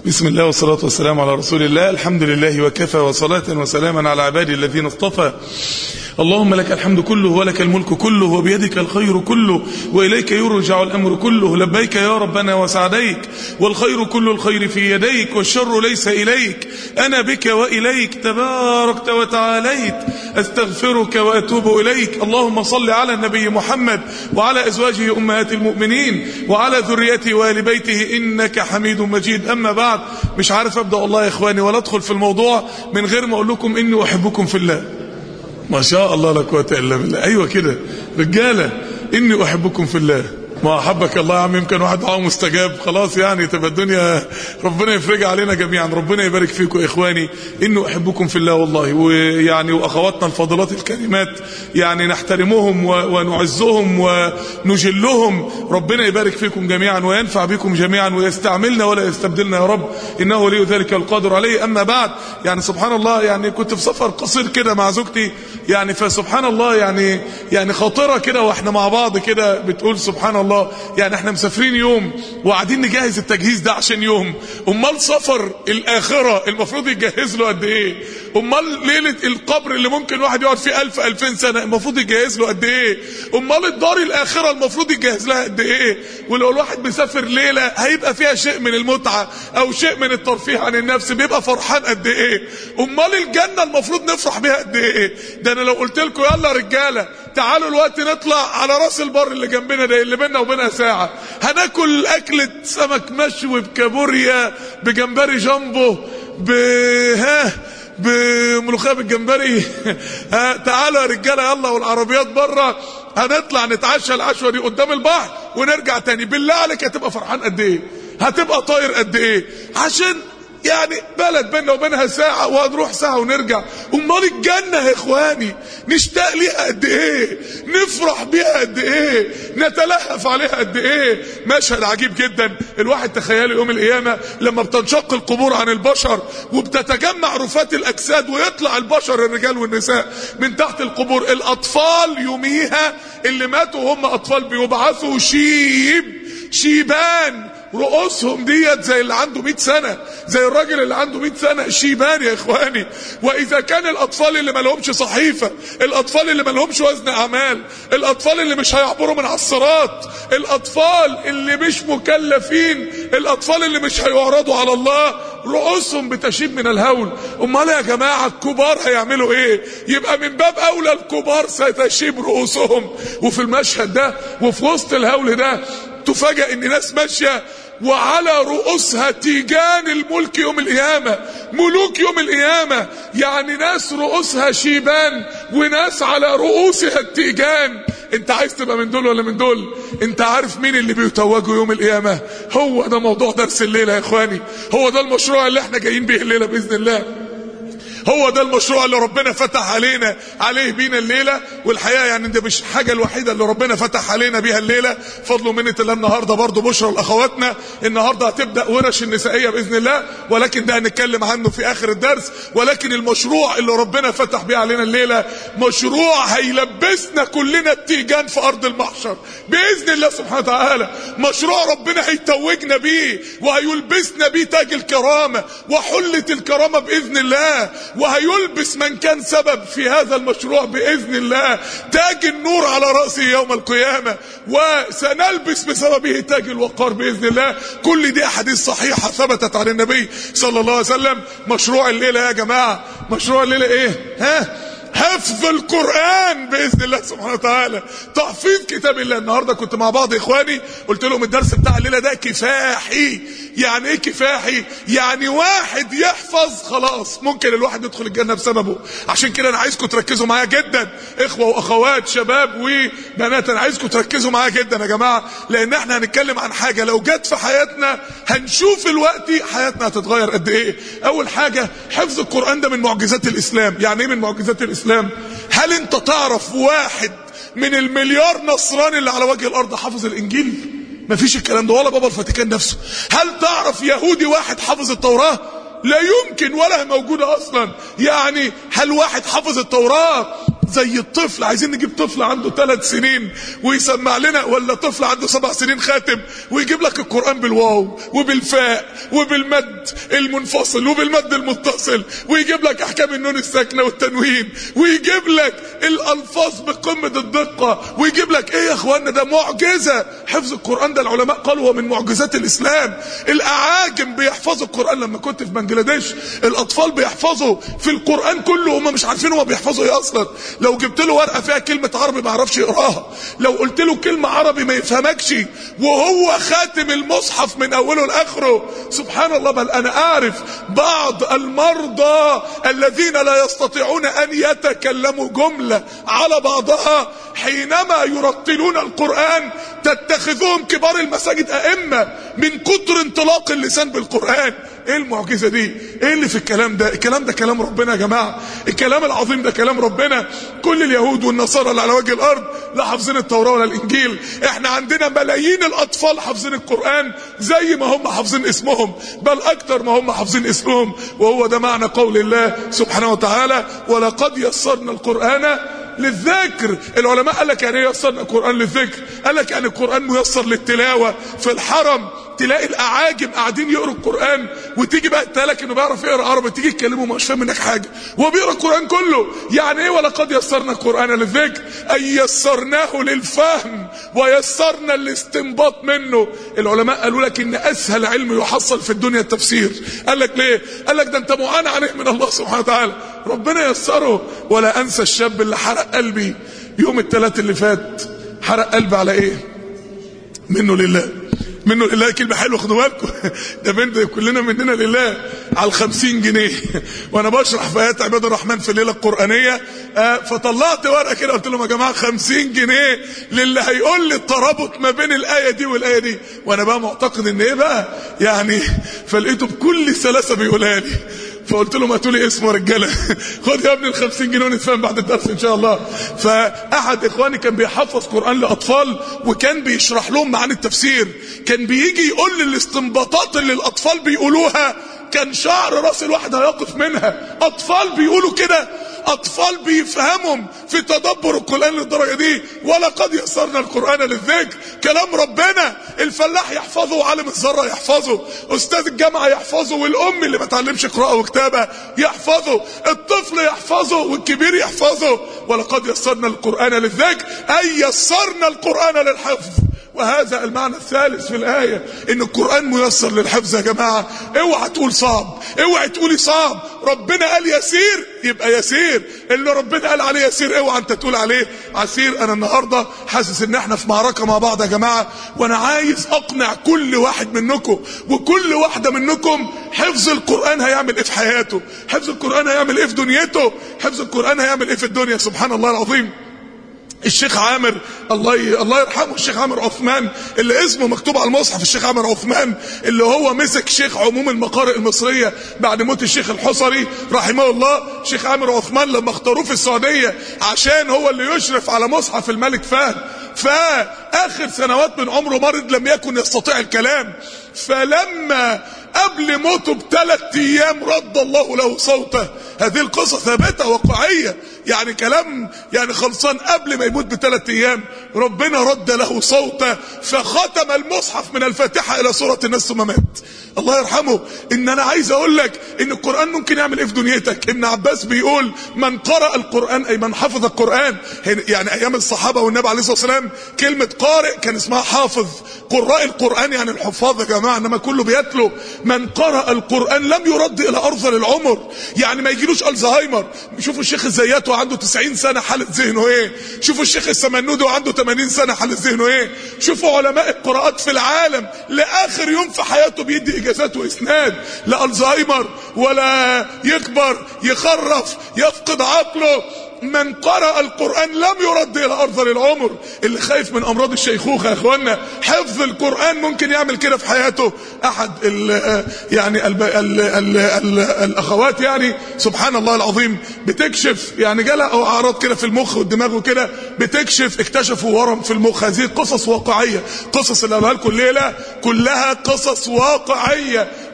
بسم الله والصلاة والسلام على رسول الله الحمد لله وكفى وصلاة وسلاما على عبادي الذين اصطفى اللهم لك الحمد كله ولك الملك كله وبيدك الخير كله وإليك يرجع الأمر كله لبيك يا ربنا وسعديك والخير كل الخير في يديك والشر ليس إليك أنا بك وإليك تباركت وتعاليت أستغفرك وأتوب إليك اللهم صل على النبي محمد وعلى أزواجه أمهات المؤمنين وعلى ذريته وآل بيته إنك حميد مجيد أما بعد مش عارف أبدأ والله يا إخواني ولا أدخل في الموضوع من غير ما أقول لكم إني أحبكم في الله ما شاء الله لا قوه الا بالله ايوه كده رجاله اني احبكم في الله ما احبك الله يا عم يمكن واحد دعوه مستجاب خلاص يعني تبقى الدنيا ربنا يفرجها علينا جميعا ربنا يبارك فيكم يا اخواني انه احبكم في الله والله ويعني واخواتنا الفاضلات الكريمات يعني نحترمهم ونعزهم ونجلهم ربنا يبارك فيكم جميعا وينفع بكم جميعا ويستعملنا ولا يستبدلنا يا رب انه ولي ذلك القادر عليه اما بعد يعني سبحان الله يعني كنت في سفر قصير كده مع زوجتي يعني فسبحان الله يعني يعني خاطره كده واحنا مع بعض كده بتقول سبحان الله الله يعني احنا مسافرين يوم وقاعدين نجهز التجهيز ده عشان يوم امال سفر الاخره المفروض يتجهز له قد ايه امال ليله القبر اللي ممكن واحد يقعد فيه 1000 2000 سنه المفروض يجهز له قد ايه امال الدار الاخره المفروض يجهز لها قد ايه ولو الواحد مسافر ليله هيبقى فيها شيء من المتعه او شيء من الترفيه عن النفس بيبقى فرحان قد ايه امال الجنه المفروض نفرح بيها قد ايه ده انا لو قلت لكم يلا رجاله تعالوا الوقت نطلع على راس البر اللي جنبنا ده اللي بينا وبينها ساعة هناكل أكلة سمك مشوي بكابوريا بجمبري جامبو ب ها بملوخيه بالجمبري ها تعالوا يا رجاله يلا والعربيات بره هنطلع نتعشى العشوه دي قدام البحر ونرجع تاني بالله عليك هتبقى فرحان قد ايه هتبقى طاير قد ايه عشان يعني بلد بيننا وبينها ساعة وهنروح ساعة ونرجع امال الجنة يا اخواني نشتاق ليها قد ايه نفرح بيها قد ايه نتلهف عليها قد ايه مشهد عجيب جدا الواحد تخيله يوم القيامة لما بتنشق القبور عن البشر وبتتجمع رفات الاجساد ويطلع البشر الرجال والنساء من تحت القبور الاطفال يوميها اللي ماتوا هم اطفال بيبعثوا شيب شيبان رؤوسهم ديت زي اللي عنده 100 سنة زي الراجل اللي عنده 100 سنة شيبان يا اخواني واذا كان الاطفال اللي ما لهمش صحيفة الاطفال اللي ما لهمش وزن اعمال الاطفال اللي مش هيعبروا من على الصراط الاطفال اللي مش مكلفين الاطفال اللي مش هيعرضوا على الله رؤوسهم بتشيب من الهول امال يا جماعة الكبار هيعملوا ايه يبقى من باب اولى الكبار ستشيب رؤوسهم وفي المشهد ده وفي وسط الهول ده تفاجأ ان ناس ماشية وعلى رؤوسها تيجان الملك يوم القيامة ملوك يوم القيامة يعني ناس رؤوسها شيبان وناس على رؤوسها التيجان انت عايز تبقى من دول ولا من دول انت عارف مين اللي بيتوجوا يوم القيامة هو ده موضوع درس الليلة يا اخواني هو ده المشروع اللي احنا جايين به الليلة بإذن الله هو ده المشروع اللي ربنا فتح علينا عليه بينا الليلة والحقيقة يعني ده مش حاجة الوحيدة اللي ربنا فتح علينا بيها الليلة فضل ومنة الله النهاردة برضو بشرى لأخواتنا النهاردة هتبدأ ورش النسائية بإذن الله ولكن ده هنتكلم عنه في آخر الدرس ولكن المشروع اللي ربنا فتح بيه علينا الليلة مشروع هيلبسنا كلنا التيجان في أرض المحشر بإذن الله سبحانه وتعالى مشروع ربنا هيتوجنا بيه وهيلبسنا بيه تاج الكرامة وحلة الكرامة بإذن الله وهيلبس من كان سبب في هذا المشروع بإذن الله تاج النور على رأسه يوم القيامة وسنلبس بسببه تاج الوقار بإذن الله كل دي أحاديث صحيحة ثبتت عن النبي صلى الله عليه وسلم مشروع الليلة يا جماعة مشروع الليلة إيه ها حفظ القرآن بإذن الله سبحانه وتعالى تحفيظ كتاب الله النهاردة كنت مع بعض إخواني قلت لهم الدرس بتاع الليلة ده كفاحي يعني إيه كفاحي يعني واحد يحفظ خلاص ممكن الواحد يدخل الجنة بسببه عشان كده أنا عايزكم تركزوا معايا جدا إخوة وأخوات شباب وبنات أنا عايزكم تركزوا معايا جدا يا جماعة لأن إحنا هنتكلم عن حاجة لو جت في حياتنا هنشوف الوقت حياتنا هتتغير قد إيه أول حاجة حفظ القرآن ده من معجزات الإسلام يعني إيه من معجزات الإسلام الاسلام هل انت تعرف واحد من المليار نصراني اللي على وجه الارض حافظ الانجيل مفيش الكلام ده ولا بابا الفاتيكان نفسه هل تعرف يهودي واحد حافظ التوراة لا يمكن ولا موجودة اصلا يعني هل واحد حافظ التوراة زي الطفل عايزين نجيب طفل عنده ثلاث سنين ويسمع لنا ولا طفل عنده سبع سنين خاتم ويجيب لك القرآن بالواو وبالفاء وبالمد المنفصل وبالمد المتصل ويجيب لك احكام النون الساكنة والتنوين ويجيب لك الالفاظ بقمة الدقة ويجيب لك ايه يا اخوانا ده معجزة حفظ القرآن ده العلماء قالوا هو من معجزات الاسلام الاعاجم بيحفظوا القرآن لما كنت في بنجلاديش الاطفال بيحفظوا في القرآن كله هم مش عارفين هم بيحفظوا ايه اصلا لو جبت له ورقة فيها كلمة عربي ما يعرفش يقراها لو قلت له كلمة عربي ما يفهمكش وهو خاتم المصحف من اوله لاخره سبحان الله بل انا اعرف بعض المرضى الذين لا يستطيعون ان يتكلموا جملة على بعضها حينما يرتلون القرآن تتخذوهم كبار المساجد ائمة من كتر انطلاق اللسان بالقرآن ايه المعجزة دي ايه اللي في الكلام ده الكلام ده كلام ربنا يا جماعة الكلام العظيم ده كلام ربنا كل اليهود والنصارى اللي على وجه الارض لا حافظين التوراة ولا الانجيل احنا عندنا ملايين الاطفال حافظين القرآن زي ما هم حافظين اسمهم بل اكتر ما هم حافظين اسمهم وهو ده معنى قول الله سبحانه وتعالى ولقد يسرنا القرآن للذكر العلماء قال لك يعني ايه يسرنا القرآن للذكر قال لك يعني القرآن ميسر للتلاوة في الحرم تلاقي الاعاجم قاعدين يقروا القرآن وتيجي بقى تلاقي انه بيعرف يقرا عربي تيجي تكلمه مش فاهم منك حاجة وهو بيقرا القرآن كله يعني ايه ولقد يسرنا القرآن للذكر اي يسرناه للفهم ويسرنا الاستنباط منه العلماء قالوا لك ان اسهل علم يحصل في الدنيا التفسير قال لك ليه قال لك ده انت معان عليه من الله سبحانه وتعالى ربنا يسره ولا انسى الشاب اللي حرق قلبي يوم الثلاث اللي فات حرق قلبي على ايه منه لله منه لله كلمة حلوة خدوا بالكم ده بنت كلنا مننا لله على الخمسين جنيه وانا بشرح في ايات عباد الرحمن في الليلة القرآنية آه فطلعت ورقة كده قلت لهم يا جماعة خمسين جنيه للي هيقول لي الترابط ما بين الآية دي والآية دي وانا بقى معتقد ان ايه بقى يعني فلقيته بكل سلاسة بيقولها لي فقلت لهم هاتوا لي اسمه رجاله خد يا ابني ال 50 جنيه ونتفاهم بعد الدرس ان شاء الله فاحد اخواني كان بيحفظ قران لاطفال وكان بيشرح لهم معاني التفسير كان بيجي يقول لي الاستنباطات اللي الاطفال بيقولوها كان شعر راس الواحد هيقف منها اطفال بيقولوا كده اطفال بيفهمهم في تدبر القرآن للدرجة دي ولقد يسرنا القرآن للذكر كلام ربنا الفلاح يحفظه وعالم الذرة يحفظه استاذ الجامعة يحفظه والام اللي ما تعلمش قراءة وكتابة يحفظه الطفل يحفظه والكبير يحفظه ولقد يسرنا القرآن للذكر اي يسرنا القرآن للحفظ وهذا المعنى الثالث في الآية ان القرآن ميسر للحفظ يا جماعة اوعى تقول صعب اوعى تقولي صعب ربنا قال يسير يبقى يسير اللي ربنا قال عليه يسير اوعى انت تقول عليه عسير انا النهاردة حاسس ان احنا في معركة مع بعض يا جماعة وانا عايز اقنع كل واحد منكم وكل واحدة منكم حفظ القرآن هيعمل ايه في حياته حفظ القرآن هيعمل ايه في دنيته حفظ القرآن هيعمل ايه في الدنيا سبحان الله العظيم الشيخ عامر الله ي... الله يرحمه الشيخ عامر عثمان اللي اسمه مكتوب على المصحف الشيخ عامر عثمان اللي هو مسك شيخ عموم المقارئ المصريه بعد موت الشيخ الحصري رحمه الله الشيخ عامر عثمان لما اختاروه في السعوديه عشان هو اللي يشرف على مصحف الملك فهد فاخر سنوات من عمره مرض لم يكن يستطيع الكلام فلما قبل موته بثلاث ايام رد الله له صوته هذه القصة ثابتة واقعية يعني كلام يعني خلصان قبل ما يموت بثلاث ايام ربنا رد له صوته فختم المصحف من الفاتحة الى سورة الناس ثم مات الله يرحمه ان انا عايز اقول لك ان القرآن ممكن يعمل ايه في دنيتك ابن عباس بيقول من قرأ القرآن اي من حفظ القرآن يعني ايام الصحابة والنبي عليه الصلاة والسلام كلمة قارئ كان اسمها حافظ قراء القرآن يعني الحفاظ يا جماعة انما كله بيتلو من قرأ القرآن لم يرد الى ارذل العمر يعني ما يجيلوش الزهايمر شوفوا الشيخ الزيات وعنده 90 سنة حالة ذهنه ايه شوفوا الشيخ السمنودي وعنده 80 سنة حالة ذهنه ايه شوفوا علماء القراءات في العالم لاخر يوم في حياته بيدي اجازات واسناد لا الزهايمر ولا يكبر يخرف يفقد عقله من قرأ القرآن لم يرد إلى أرذل العمر اللي خايف من أمراض الشيخوخة يا أخوانا حفظ القرآن ممكن يعمل كده في حياته أحد ال يعني ال ال ال ال الأخوات يعني سبحان الله العظيم بتكشف يعني جالها أعراض كده في المخ والدماغ وكده بتكشف اكتشفوا ورم في المخ هذه قصص واقعية قصص اللي قالها لكم الليلة كلها قصص واقعية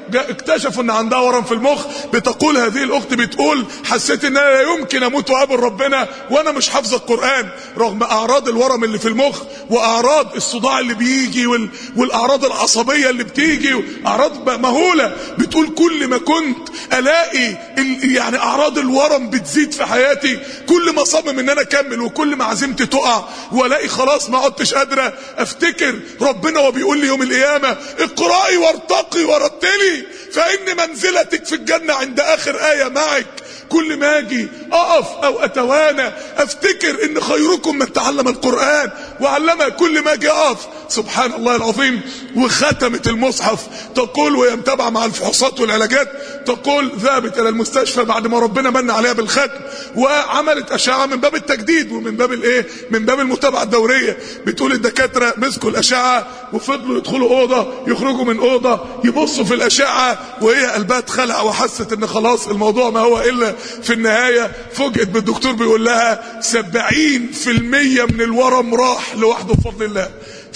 اكتشفوا ان عندها ورم في المخ بتقول هذه الاخت بتقول حسيت ان انا لا يمكن اموت واقابل ربنا وانا مش حافظه القران رغم اعراض الورم اللي في المخ واعراض الصداع اللي بيجي وال... والاعراض العصبيه اللي بتيجي اعراض مهوله بتقول كل ما كنت الاقي ال... يعني اعراض الورم بتزيد في حياتي كل ما صمم ان انا اكمل وكل ما عزيمتي تقع والاقي خلاص ما عدتش قادره افتكر ربنا وبيقول لي يوم القيامه اقرأي وارتقي ورتلي فان منزلتك في الجنه عند اخر ايه معك كل ما اجي اقف او اتوانى افتكر ان خيركم من تعلم القرآن وعلمه كل ما اجي اقف سبحان الله العظيم وختمت المصحف تقول وهي متابعه مع الفحوصات والعلاجات تقول ذهبت الى المستشفى بعد ما ربنا من عليها بالختم وعملت اشعه من باب التجديد ومن باب الايه من باب المتابعه الدوريه بتقول الدكاتره مسكوا الاشعه وفضلوا يدخلوا اوضه يخرجوا من اوضه يبصوا في الاشعه وهي قلبها اتخلع وحست ان خلاص الموضوع ما هو الا في النهايه فوجئت بالدكتور بيقول لها 70% من الورم راح لوحده بفضل الله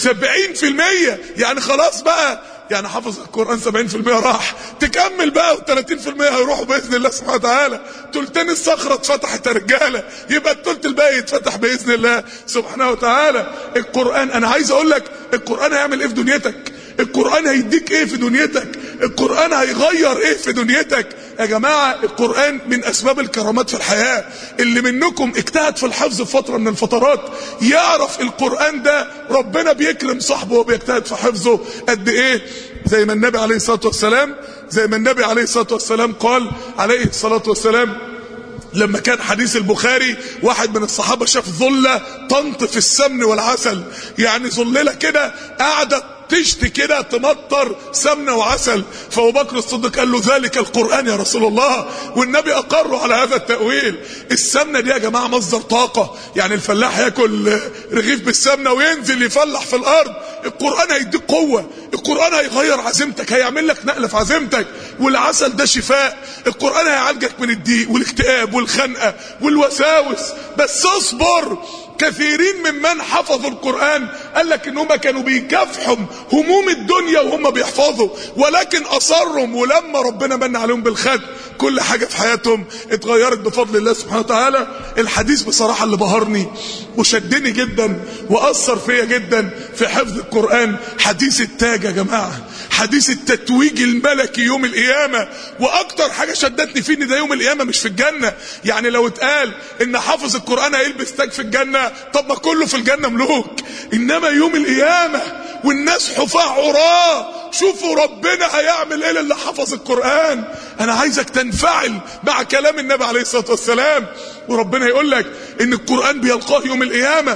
70% يعني خلاص بقى يعني حفظ القرآن 70% راح تكمل بقى و30% هيروحوا بإذن الله سبحانه وتعالى تلتين الصخرة اتفتحت يا رجالة يبقى التلت الباقي يتفتح بإذن الله سبحانه وتعالى القرآن أنا عايز أقول لك القرآن هيعمل إيه في دنيتك القرآن هيديك ايه في دنيتك القرآن هيغير ايه في دنيتك يا جماعة القرآن من اسباب الكرامات في الحياة اللي منكم اجتهد في الحفظ في فترة من الفترات يعرف القرآن ده ربنا بيكرم صاحبه وبيجتهد في حفظه قد ايه زي ما النبي عليه الصلاة والسلام زي ما النبي عليه الصلاة والسلام قال عليه الصلاة والسلام لما كان حديث البخاري واحد من الصحابة شاف ظلة تنطف السمن والعسل يعني ظللة كده قاعدة تشتي كده تمطر سمنة وعسل فابو بكر الصديق قال له ذلك القرآن يا رسول الله والنبي أقره على هذا التأويل السمنة دي يا جماعة مصدر طاقة يعني الفلاح ياكل رغيف بالسمنة وينزل يفلح في الأرض القرآن هيديك قوة القرآن هيغير عزيمتك هيعمل لك نقلة في عزيمتك والعسل ده شفاء القرآن هيعالجك من الضيق والاكتئاب والخنقة والوساوس بس اصبر كثيرين ممن حفظوا القرآن قال لك ان هم كانوا بيكافحوا هموم الدنيا وهم بيحفظوا ولكن اصرهم ولما ربنا من عليهم بالختم كل حاجة في حياتهم اتغيرت بفضل الله سبحانه وتعالى الحديث بصراحة اللي بهرني وشدني جدا واثر فيا جدا في حفظ القرآن حديث التاج يا جماعة حديث التتويج الملكي يوم القيامة واكتر حاجة شدتني فيه ان ده يوم القيامة مش في الجنة يعني لو اتقال ان حافظ القرآن هيلبس تاج في الجنة طب ما كله في الجنة ملوك انما يوم القيامة والناس حفاة عراه شوفوا ربنا هيعمل ايه للي حفظ القرآن انا عايزك تنفعل مع كلام النبي عليه الصلاة والسلام وربنا يقول لك ان القرآن بيلقاه يوم القيامة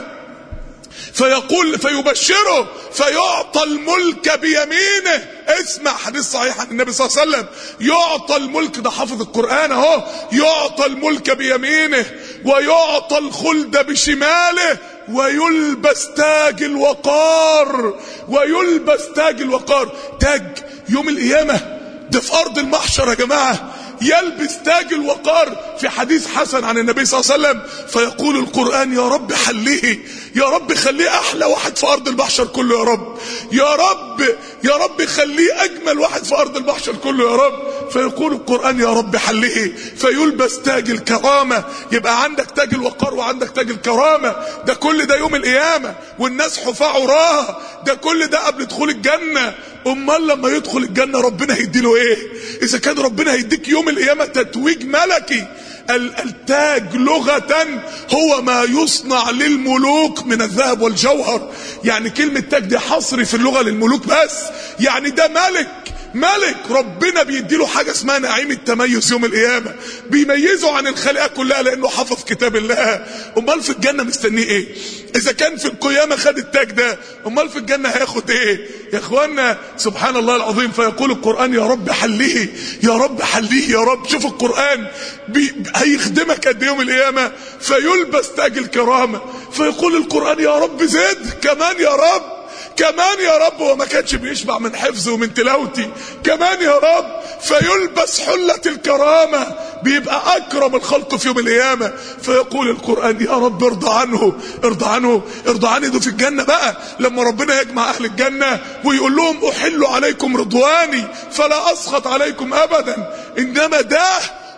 فيقول فيبشره فيعطى الملك بيمينه اسمع حديث صحيح عن النبي صلى الله عليه وسلم يعطى الملك ده حافظ القرآن اهو يعطى الملك بيمينه ويعطى الخلد بشماله ويلبس تاج الوقار ويلبس تاج الوقار تاج يوم القيامة ده في أرض المحشر يا جماعة يلبس تاج الوقار في حديث حسن عن النبي صلى الله عليه وسلم فيقول القرآن يا رب حليه يا رب خليه أحلى واحد في أرض المحشر كله يا رب يا رب يا رب خليه أجمل واحد في أرض المحشر كله يا رب فيقول القرآن يا رب حليه فيلبس تاج الكرامة يبقى عندك تاج الوقار وعندك تاج الكرامة ده كل ده يوم القيامة والناس حفاة عراها ده كل ده قبل دخول الجنة امال لما يدخل الجنة ربنا هيديله ايه اذا كان ربنا هيديك يوم القيامة تتويج ملكي التاج لغة هو ما يصنع للملوك من الذهب والجوهر يعني كلمة تاج دي حصري في اللغة للملوك بس يعني ده ملك ملك ربنا بيديله حاجة اسمها نعيم التميز يوم القيامة بيميزه عن الخليقة كلها لانه حفظ كتاب الله امال في الجنة مستنيه ايه اذا كان في القيامة خد التاج ده امال في الجنة هياخد ايه يا اخوانا سبحان الله العظيم فيقول القرآن يا رب حليه يا رب حليه يا رب شوف القرآن بي هيخدمك قد يوم القيامة فيلبس تاج الكرامة فيقول القرآن يا رب زد كمان يا رب كمان يا رب هو ما كانش بيشبع من حفظي ومن تلاوتي كمان يا رب فيلبس حلة الكرامة بيبقى أكرم الخلق في يوم القيامة فيقول القرآن يا رب ارضى عنه ارضى عنه ارضى عنه ده في الجنة بقى لما ربنا يجمع أهل الجنة ويقول لهم أحل عليكم رضواني فلا أسخط عليكم أبدا إنما ده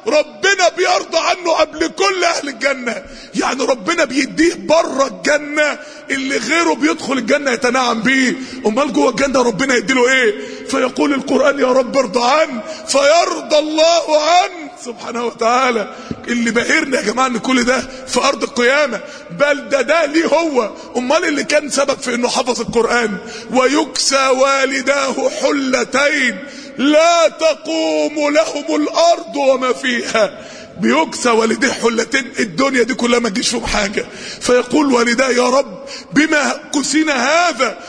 ربنا بيرضى عنه قبل كل اهل الجنة يعني ربنا بيديه بره الجنة اللي غيره بيدخل الجنة يتنعم بيه امال جوه الجنة ربنا يديله ايه فيقول القرآن يا رب ارضى عنه فيرضى الله عنه سبحانه وتعالى اللي بهرنا يا جماعة ان كل ده في ارض القيامة بل ده ده ليه هو امال اللي كان سبب في انه حفظ القرآن ويكسى والداه حلتين لا تقوم لهم الارض وما فيها بيكسى والديه حلتين الدنيا دي كلها ما تجيش فيهم حاجه فيقول والداه يا رب بما كسينا هذا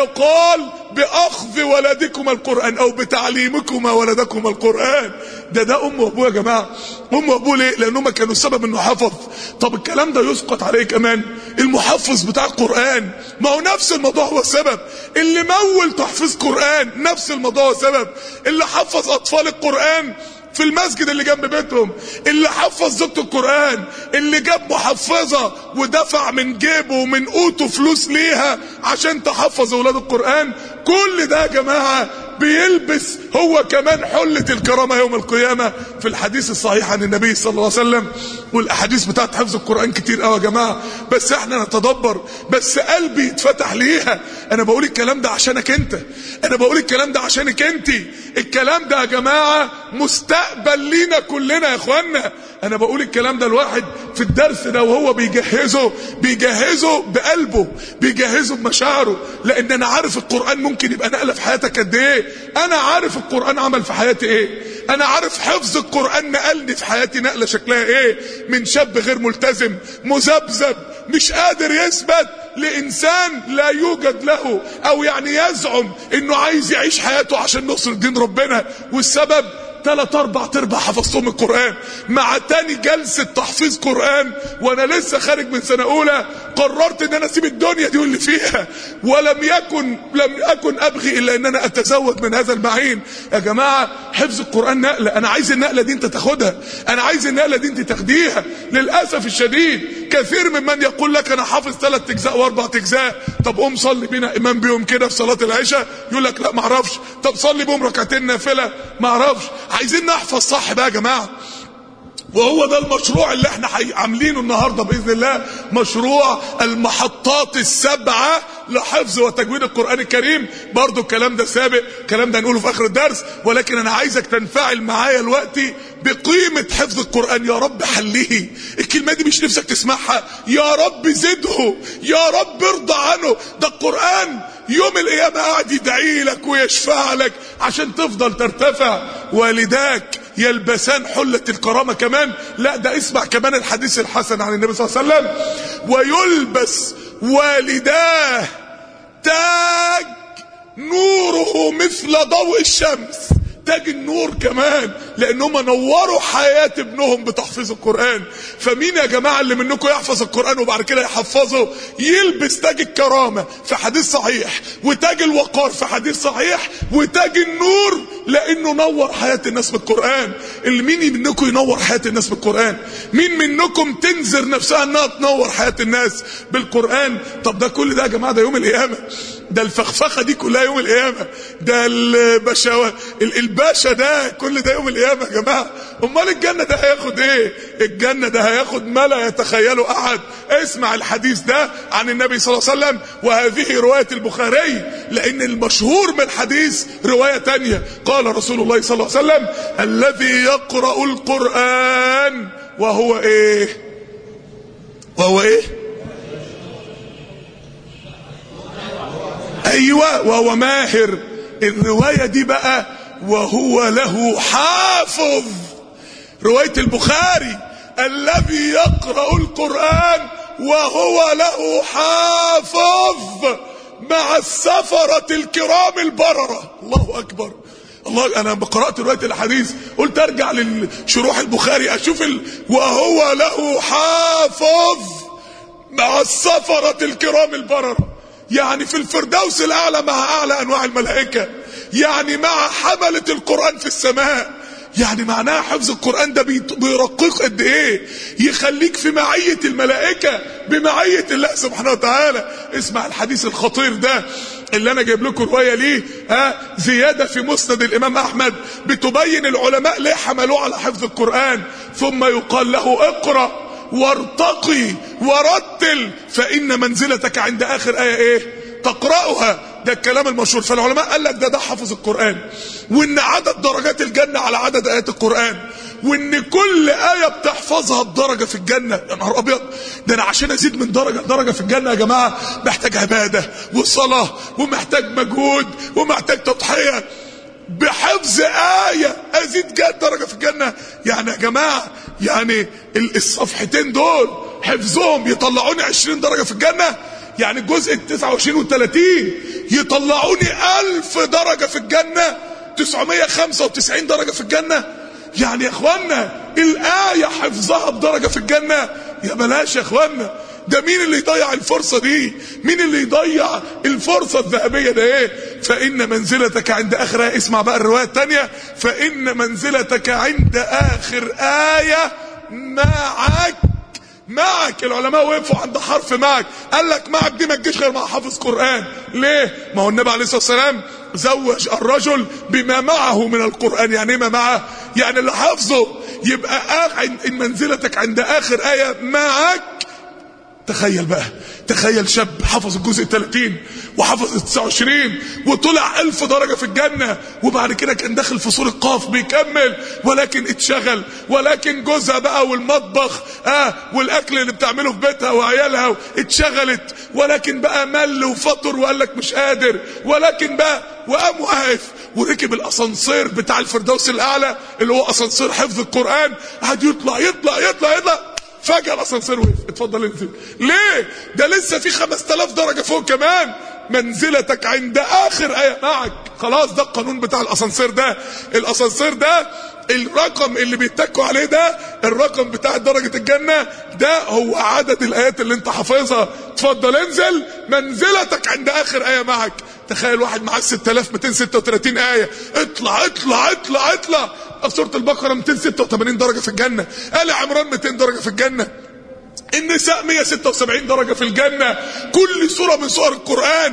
فيقال باخذ ولدكما القران او بتعليمكما ولدكما القران ده ده ام وابوه يا جماعه ام وابوه ليه لانهم كانوا السبب انه حفظ طب الكلام ده يسقط عليه كمان المحفظ بتاع القران ما هو نفس الموضوع هو السبب اللي مول تحفيظ قران نفس الموضوع هو السبب اللي حفظ اطفال القران في المسجد اللي جنب بيتهم اللي حفظ زوجته القرآن اللي جاب محفظة ودفع من جيبه ومن قوته فلوس ليها عشان تحفظ اولاد القرآن كل ده يا جماعة بيلبس هو كمان حلة الكرامة يوم القيامة في الحديث الصحيح عن النبي صلى الله عليه وسلم والاحاديث بتاعت حفظ القرآن كتير قوي يا جماعة بس احنا نتدبر بس قلبي يتفتح ليها انا بقول الكلام ده عشانك انت انا بقول الكلام ده عشانك انت الكلام ده يا جماعة مستقبل لينا كلنا يا اخوانا انا بقول الكلام ده الواحد في الدرس ده وهو بيجهزه بيجهزه بقلبه بيجهزه بمشاعره لان انا عارف القرآن ممكن يبقى نقلة في حياتك قد ايه انا عارف القرآن عمل في حياتي ايه انا عارف حفظ القرآن نقلني في حياتي نقلة شكلها ايه من شاب غير ملتزم مذبذب مش قادر يثبت لانسان لا يوجد له او يعني يزعم انه عايز يعيش حياته عشان نصر دين ربنا والسبب ثلاث اربع تربع حفظتهم القرآن مع تاني جلسة تحفيظ قرآن وانا لسه خارج من سنة اولى قررت ان انا اسيب الدنيا دي واللي فيها ولم يكن لم اكن ابغي الا ان انا اتزود من هذا المعين يا جماعة حفظ القرآن نقلة انا عايز النقلة دي انت تاخدها انا عايز النقلة دي انت تاخديها للأسف الشديد كثير ممن يقول لك انا حافظ ثلاث اجزاء واربع اجزاء طب قوم صلي بينا امام بيهم كده في صلاة العشاء يقول لك لا معرفش طب صلي بيهم ركعتين نافلة معرفش عايزين نحفظ صح بقى يا جماعه وهو ده المشروع اللي احنا عاملينه النهارده باذن الله مشروع المحطات السبعه لحفظ وتجويد القران الكريم برضو الكلام ده سابق الكلام ده هنقوله في اخر الدرس ولكن انا عايزك تنفعل معايا دلوقتي بقيمه حفظ القران يا رب حليه الكلمه دي مش نفسك تسمعها يا رب زده يا رب ارضى عنه ده القران يوم القيامه قاعد يدعي لك ويشفع لك عشان تفضل ترتفع والداك يلبسان حلة الكرامة كمان لا ده اسمع كمان الحديث الحسن عن النبي صلى الله عليه وسلم ويلبس والداه تاج نوره مثل ضوء الشمس تاج النور كمان لانهم نوروا حياة ابنهم بتحفيظ القرآن فمين يا جماعة اللي منكم يحفظ القرآن وبعد كده يحفظه يلبس تاج الكرامة في حديث صحيح وتاج الوقار في حديث صحيح وتاج النور لانه نور حياة الناس بالقرآن اللي مين منكم ينور حياة الناس بالقرآن مين منكم تنذر نفسها انها تنور حياة الناس بالقرآن طب ده كل ده يا جماعة ده يوم القيامة ده الفخفخة دي كلها يوم القيامة ده البشاوة الباشا ده كل ده يوم القيامة يا جماعة امال الجنة ده هياخد ايه الجنة ده هياخد ما لا يتخيله احد اسمع الحديث ده عن النبي صلى الله عليه وسلم وهذه رواية البخاري لان المشهور من الحديث رواية تانية قال رسول الله صلى الله عليه وسلم الذي يقرأ القرآن وهو ايه وهو ايه ايوه وهو ماهر الرواية دي بقى وهو له حافظ رواية البخاري الذي يقرأ القرآن وهو له حافظ مع السفرة الكرام البررة الله أكبر الله انا قرات روايه الحديث قلت ارجع لشروح البخاري اشوف ال... وهو له حافظ مع السفره الكرام البرره يعني في الفردوس الاعلى مع اعلى انواع الملائكه يعني مع حملة القرآن في السماء يعني معناها حفظ القرآن ده بيرقيق قد ايه يخليك في معية الملائكة بمعية الله سبحانه وتعالى اسمع الحديث الخطير ده اللي انا جايب لكم روايه ليه ها زياده في مسند الامام احمد بتبين العلماء ليه حملوه على حفظ القران ثم يقال له اقرا وارتقي ورتل فان منزلتك عند اخر ايه ايه تقراها ده الكلام المشهور فالعلماء قال لك ده ده حافظ القران وان عدد درجات الجنه على عدد ايات القران وان كل ايه بتحفظها بدرجه في الجنه يا نهار ابيض ده انا عشان ازيد من درجه لدرجه في الجنه يا جماعه محتاج عباده وصلاه ومحتاج مجهود ومحتاج تضحيه بحفظ آية أزيد جاد درجة في الجنة يعني يا جماعة يعني الصفحتين دول حفظهم يطلعوني 20 درجة في الجنة يعني الجزء ال 29 وال 30 يطلعوني 1000 درجة في الجنة 995 درجة في الجنة يعني يا اخوانا الآية حفظها بدرجة في الجنة يا بلاش يا اخوانا ده مين اللي يضيع الفرصة دي مين اللي يضيع الفرصة الذهبية ده ايه فإن منزلتك عند آخر آية اسمع بقى الرواية التانية فإن منزلتك عند آخر آية معك معك العلماء وقفوا عند حرف معك قال لك معك دي ما تجيش غير مع حافظ قرآن ليه ما هو النبي عليه الصلاة والسلام زوج الرجل بما معه من القرآن يعني ما معه يعني اللي حافظه يبقى إن منزلتك عند آخر آية معك تخيل بقى تخيل شاب حفظ الجزء 30 وحفظ 29 وطلع ألف درجة في الجنة وبعد كده كان داخل في سورة قاف بيكمل ولكن اتشغل ولكن جوزها بقى والمطبخ اه والاكل اللي بتعمله في بيتها وعيالها اتشغلت ولكن بقى مل وفطر وقال لك مش قادر ولكن بقى وقام واقف وركب الاسانسير بتاع الفردوس الاعلى اللي هو اسانسير حفظ القران قعد يطلع يطلع يطلع يطلع فجأة الاسانسير وقف اتفضل انزل ليه ده لسه في 5000 درجة فوق كمان منزلتك عند اخر ايه معك خلاص ده القانون بتاع الاسانسير ده الاسانسير ده الرقم اللي بيتكوا عليه ده الرقم بتاع درجة الجنة ده هو عدد الايات اللي انت حافظها اتفضل انزل منزلتك عند اخر ايه معك تخيل واحد معاه 6236 آية اطلع اطلع اطلع اطلع سورة البقرة 286 درجة في الجنة آل عمران 200 درجة في الجنة النساء 176 درجة في الجنة كل سورة من سور القرآن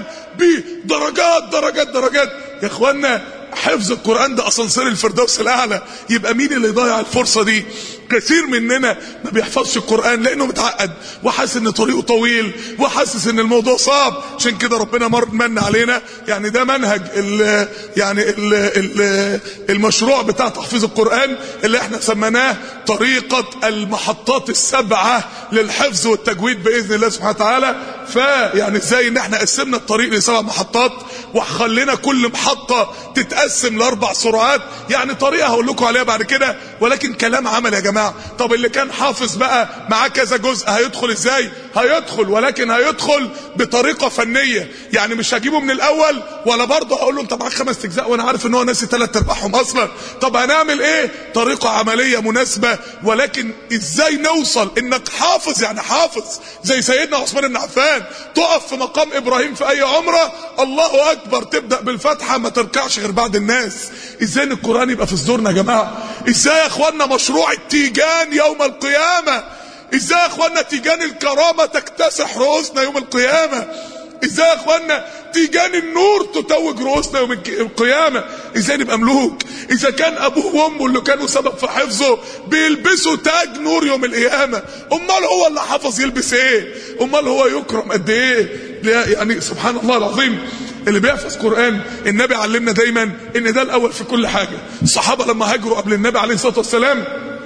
بدرجات درجات درجات يا اخوانا حفظ القرآن ده اسانسير الفردوس الاعلى يبقى مين اللي يضيع الفرصة دي كثير مننا ما بيحفظش القرآن لانه متعقد وحاسس ان طريقه طويل وحاسس ان الموضوع صعب عشان كده ربنا مر من علينا يعني ده منهج ال يعني ال ال المشروع بتاع تحفيظ القرآن اللي احنا سميناه طريقة المحطات السبعة للحفظ والتجويد بإذن الله سبحانه وتعالى فيعني ازاي ان احنا قسمنا الطريق لسبع محطات وخلينا كل محطة تتقسم لاربع سرعات يعني طريقة هقول لكم عليها بعد كده ولكن كلام عمل يا جماعة طب اللي كان حافظ بقى معاه كذا جزء هيدخل ازاي هيدخل ولكن هيدخل بطريقة فنية يعني مش هجيبه من الاول ولا برضه هقول له انت معاك خمس اجزاء وانا عارف ان هو ناسي ثلاث ارباعهم اصلا طب هنعمل ايه طريقة عملية مناسبة ولكن ازاي نوصل انك حافظ يعني حافظ زي سيدنا عثمان بن عفان تقف في مقام ابراهيم في اي عمرة الله اكبر تبدأ بالفتحة ما تركعش غير بعد الناس ازاي ان القرآن يبقى في صدورنا يا جماعة ازاي يا اخوانا مشروع التيجان يوم القيامة ازاي يا اخوانا تيجان الكرامة تكتسح رؤوسنا يوم القيامة ازاي يا اخوانا تيجان النور تتوج رؤوسنا يوم القيامة ازاي نبقى ملوك اذا كان ابوه وامه اللي كانوا سبب في حفظه بيلبسوا تاج نور يوم القيامة امال هو اللي حفظ يلبس ايه امال هو يكرم قد ايه يعني سبحان الله العظيم اللي بيحفظ قرآن النبي علمنا دايما ان ده الاول في كل حاجة الصحابة لما هاجروا قبل النبي عليه الصلاة والسلام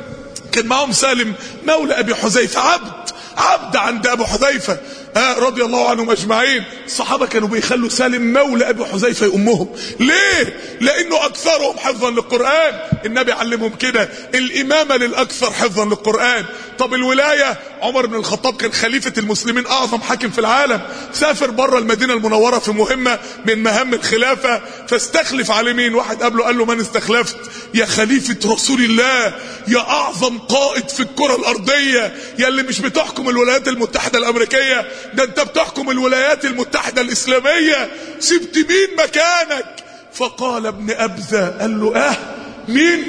كان معهم سالم مولى ابي حذيفة عبد عبد عند ابو حذيفة آه رضي الله عنهم اجمعين الصحابه كانوا بيخلوا سالم مولى ابي حذيفه يأمهم ليه لانه اكثرهم حفظا للقران النبي علمهم كده الامامه للاكثر حفظا للقران طب الولايه عمر بن الخطاب كان خليفه المسلمين اعظم حاكم في العالم سافر بره المدينه المنوره في مهمه من مهام الخلافه فاستخلف على مين واحد قبله قال له من استخلفت يا خليفه رسول الله يا اعظم قائد في الكره الارضيه يا اللي مش بتحكم الولايات المتحده الامريكيه ده انت بتحكم الولايات المتحدة الاسلامية سبت مين مكانك فقال ابن أبزة قال له اه مين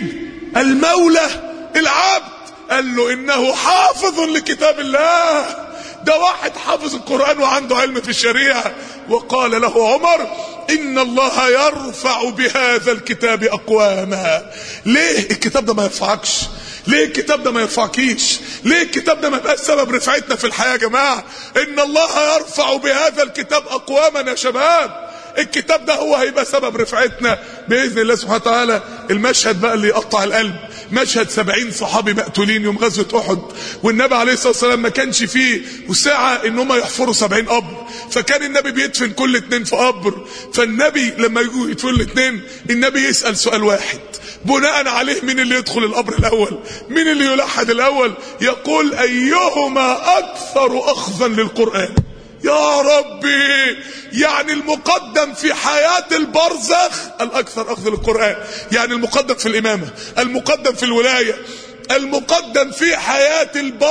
المولى العبد قال له إنه حافظ لكتاب الله ده واحد حافظ القرآن وعنده علم في الشريعة وقال له عمر إن الله يرفع بهذا الكتاب أقواما ليه الكتاب ده ما يرفعكش ليه الكتاب ده ما يرفعكيش ليه الكتاب ده ما يبقاش سبب رفعتنا في الحياة يا جماعة إن الله يرفع بهذا الكتاب أقواما يا شباب الكتاب ده هو هيبقى سبب رفعتنا بإذن الله سبحانه وتعالى المشهد بقى اللي يقطع القلب مشهد سبعين صحابي مقتولين يوم غزوة أحد والنبي عليه الصلاة والسلام ما كانش فيه وساعة ان هم يحفروا سبعين قبر فكان النبي بيدفن كل اتنين في قبر فالنبي لما يجوا يدفنوا الاتنين النبي يسأل سؤال واحد بناء عليه مين اللي يدخل القبر الاول مين اللي يلحد الاول يقول ايهما اكثر اخذا للقرآن يا ربي يعني المقدم في حياة البرزخ الأكثر أخذ للقرآن يعني المقدم في الإمامة المقدم في الولاية المقدم في حياة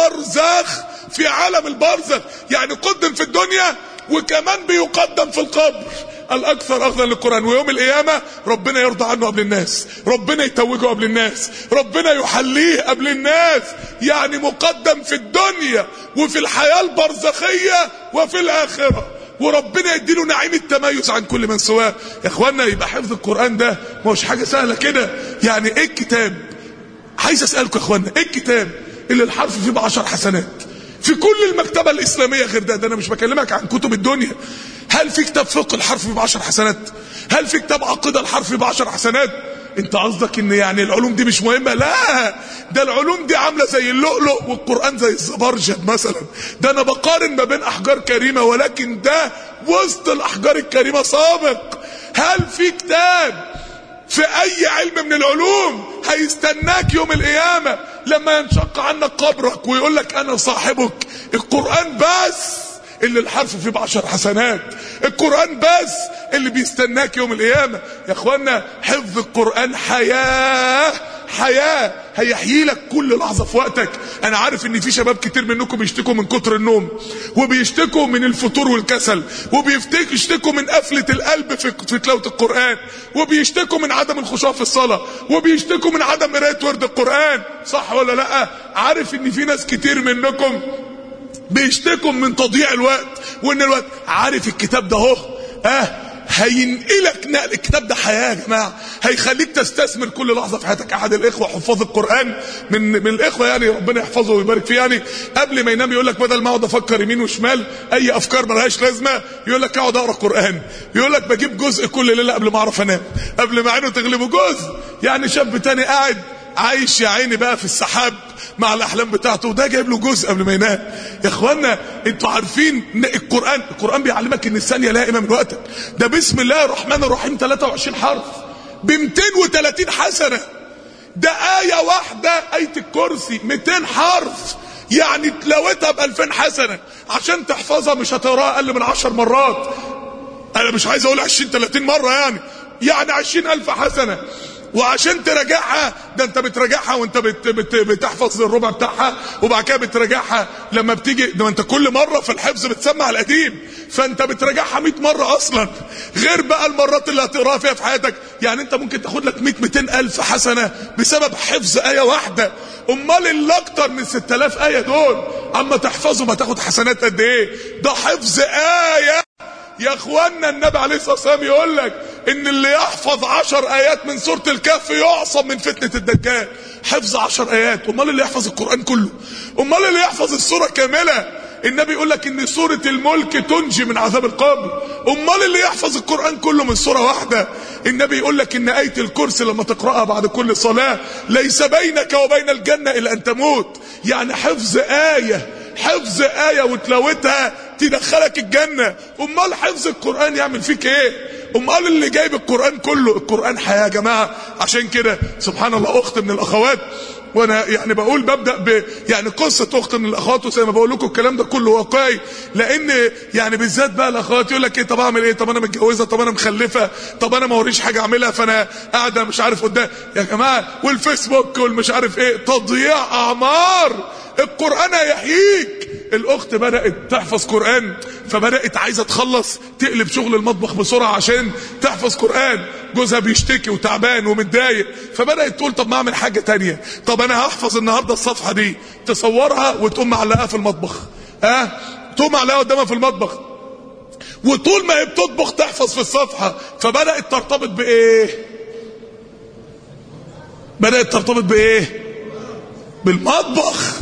البرزخ في عالم البرزخ يعني قدم في الدنيا وكمان بيقدم في القبر الاكثر اخذا للقران ويوم القيامه ربنا يرضى عنه قبل الناس ربنا يتوجه قبل الناس ربنا يحليه قبل الناس يعني مقدم في الدنيا وفي الحياه البرزخيه وفي الاخره وربنا يديله نعيم التميز عن كل من سواه يا اخوانا يبقى حفظ القران ده ما هوش حاجه سهله كده يعني ايه الكتاب عايز اسالكم يا اخوانا ايه الكتاب اللي الحرف فيه بعشر حسنات في كل المكتبة الإسلامية غير ده ده أنا مش بكلمك عن كتب الدنيا هل في كتاب فقه الحرف بعشر حسنات هل في كتاب عقيدة الحرف بعشر حسنات انت قصدك ان يعني العلوم دي مش مهمة لا ده العلوم دي عاملة زي اللؤلؤ والقرآن زي الزبرجد مثلا ده انا بقارن ما بين احجار كريمة ولكن ده وسط الاحجار الكريمة سابق هل في كتاب في اي علم من العلوم هيستناك يوم القيامة لما ينشق عنك قبرك ويقول لك انا صاحبك القرآن بس اللي الحرف فيه بعشر حسنات القرآن بس اللي بيستناك يوم القيامة يا اخوانا حفظ القرآن حياة حياة هيحيي لك كل لحظة في وقتك انا عارف ان في شباب كتير منكم بيشتكوا من كتر النوم وبيشتكوا من الفتور والكسل وبيشتكوا من قفلة القلب في, في تلاوة القرآن وبيشتكوا من عدم الخشوع في الصلاة وبيشتكوا من عدم قراءة ورد القرآن صح ولا لا عارف ان في ناس كتير منكم بيشتكوا من تضييع الوقت وان الوقت عارف الكتاب ده اهو اه هينقلك نقل الكتاب ده حياه يا جماعه هيخليك تستثمر كل لحظه في حياتك احد الاخوه حفاظ القران من من الاخوه يعني ربنا يحفظه ويبارك فيه يعني قبل ما ينام يقول لك بدل ما اقعد افكر يمين وشمال اي افكار ملهاش لازمه يقول لك اقعد اقرا قران يقول لك بجيب جزء كل ليله قبل ما اعرف انام قبل ما عينه تغلبه جزء يعني شاب تاني قاعد عايش يا عيني بقى في السحاب مع الاحلام بتاعته وده جايب له جزء قبل ما ينام يا اخوانا انتوا عارفين ان القران القران بيعلمك ان الثانيه لا قيمه من وقتك ده بسم الله الرحمن الرحيم 23 حرف ب 230 حسنه ده ايه واحده ايه الكرسي 200 حرف يعني تلاوتها ب 2000 حسنه عشان تحفظها مش هتقراها اقل من 10 مرات انا مش عايز اقول 20 30 مره يعني يعني 20000 حسنه وعشان تراجعها ده انت بتراجعها وانت بت بت بتحفظ الربع بتاعها وبعد كده بتراجعها لما بتيجي ده انت كل مره في الحفظ بتسمع القديم فانت بتراجعها 100 مره اصلا غير بقى المرات اللي هتقراها فيها في حياتك يعني انت ممكن تاخد لك 100 200 الف حسنه بسبب حفظ ايه واحده امال اللي اكتر من 6000 ايه دول اما تحفظهم هتاخد حسنات قد ايه ده حفظ ايه يا اخوانا النبي عليه الصلاه والسلام يقول لك ان اللي يحفظ عشر ايات من سوره الكهف يعصم من فتنه الدجال حفظ عشر ايات امال اللي يحفظ القران كله امال اللي يحفظ السوره كامله النبي يقول لك ان سوره الملك تنجي من عذاب القبر امال اللي يحفظ القران كله من سوره واحده النبي يقول لك ان ايه الكرسي لما تقراها بعد كل صلاه ليس بينك وبين الجنه الا ان تموت يعني حفظ ايه حفظ آية وتلاوتها تدخلك الجنة امال حفظ القرآن يعمل فيك ايه امال اللي جايب القرآن كله القرآن حياة يا جماعة عشان كده سبحان الله اخت من الاخوات وانا يعني بقول ببدا ب يعني قصه اخت من الاخوات وزي ما بقول لكم الكلام ده كله واقعي لان يعني بالذات بقى الاخوات يقول لك ايه طب اعمل ايه طب انا متجوزه طب انا مخلفه طب انا ما وريش حاجه اعملها فانا قاعده مش عارف قدام يا جماعه والفيسبوك والمش عارف ايه تضييع اعمار القران هيحييك الاخت بدات تحفظ قران فبدات عايزه تخلص تقلب شغل المطبخ بسرعه عشان تحفظ قران جوزها بيشتكي وتعبان ومتضايق فبدات تقول طب ما اعمل حاجه تانية طب انا هحفظ النهارده الصفحه دي تصورها وتقوم معلقاها في المطبخ ها أه؟ تقوم معلقاها قدامها في المطبخ وطول ما هي بتطبخ تحفظ في الصفحه فبدات ترتبط بايه بدات ترتبط بايه بالمطبخ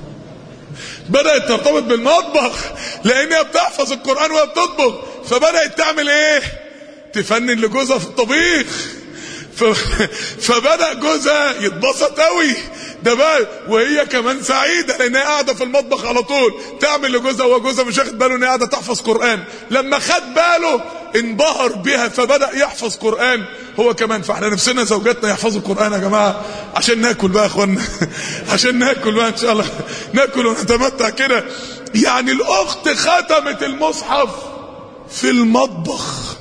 بدأت ترتبط بالمطبخ لأنها بتحفظ القرآن وهي بتطبخ فبدأت تعمل إيه؟ تفنن لجوزها في الطبيخ ف... فبدأ جوزها يتبسط قوي ده بقى وهي كمان سعيدة لأنها قاعدة في المطبخ على طول تعمل لجوزها وجوزها مش واخد باله إنها قاعدة تحفظ قرآن لما خد باله انبهر بها فبدأ يحفظ قرآن هو كمان فاحنا نفسنا زوجاتنا يحفظوا القرآن يا جماعة عشان ناكل بقى يا اخوانا عشان ناكل بقى ان شاء الله ناكل ونتمتع كده يعني الاخت ختمت المصحف في المطبخ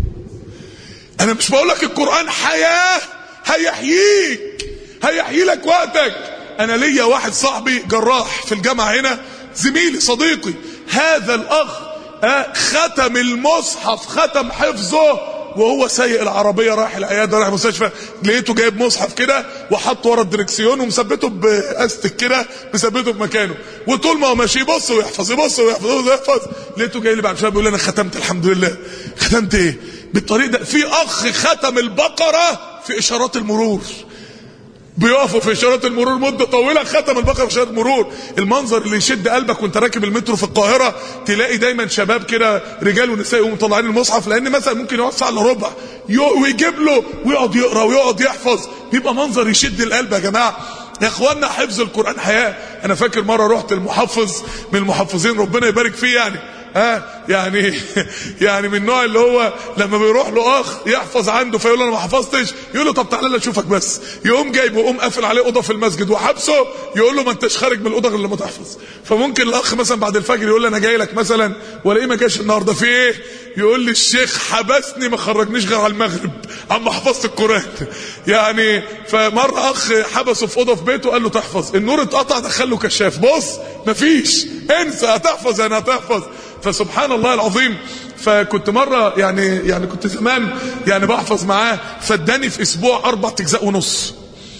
انا مش بقول لك القرآن حياة هيحييك هيحيي لك وقتك انا ليا واحد صاحبي جراح في الجامعة هنا زميلي صديقي هذا الاخ آه ختم المصحف ختم حفظه وهو سايق العربيه رايح العياده رايح المستشفى لقيته جايب مصحف كده وحطه ورا الدركسيون ومثبته باستك كده مثبته في مكانه وطول ما هو ماشي يبص ويحفظ يبص ويحفظ ويحفظ لقيته جاي لي بعد شويه بيقول لي انا ختمت الحمد لله ختمت ايه بالطريق ده في اخ ختم البقره في اشارات المرور بيقفوا في اشارات المرور مده طويله ختم البقره في اشارات المرور المنظر اللي يشد قلبك وانت راكب المترو في القاهره تلاقي دايما شباب كده رجال ونساء يقوموا مطلعين المصحف لان مثلا ممكن يقعد ساعه الا ربع ويجيب له ويقعد يقرا ويقعد يحفظ بيبقى منظر يشد القلب يا جماعه يا اخوانا حفظ القران حياه انا فاكر مره رحت المحفظ من المحفظين ربنا يبارك فيه يعني ها يعني يعني من النوع اللي هو لما بيروح له اخ يحفظ عنده فيقول له انا ما حفظتش يقول له طب تعالى اشوفك بس يقوم جايبه ويقوم قافل عليه اوضه في المسجد وحبسه يقول له ما انتش خارج من الاوضه غير لما تحفظ فممكن الاخ مثلا بعد الفجر يقول لي انا جاي لك مثلا والاقيه ما جاش النهارده في ايه يقول لي الشيخ حبسني ما خرجنيش غير على المغرب اما حفظت القران يعني فمره اخ حبسه في اوضه في بيته قال له تحفظ النور اتقطع دخل له كشاف بص مفيش انسى هتحفظ يعني هتحفظ فسبحان الله العظيم فكنت مرة يعني يعني كنت زمان يعني بحفظ معاه فاداني في اسبوع اربع اجزاء ونص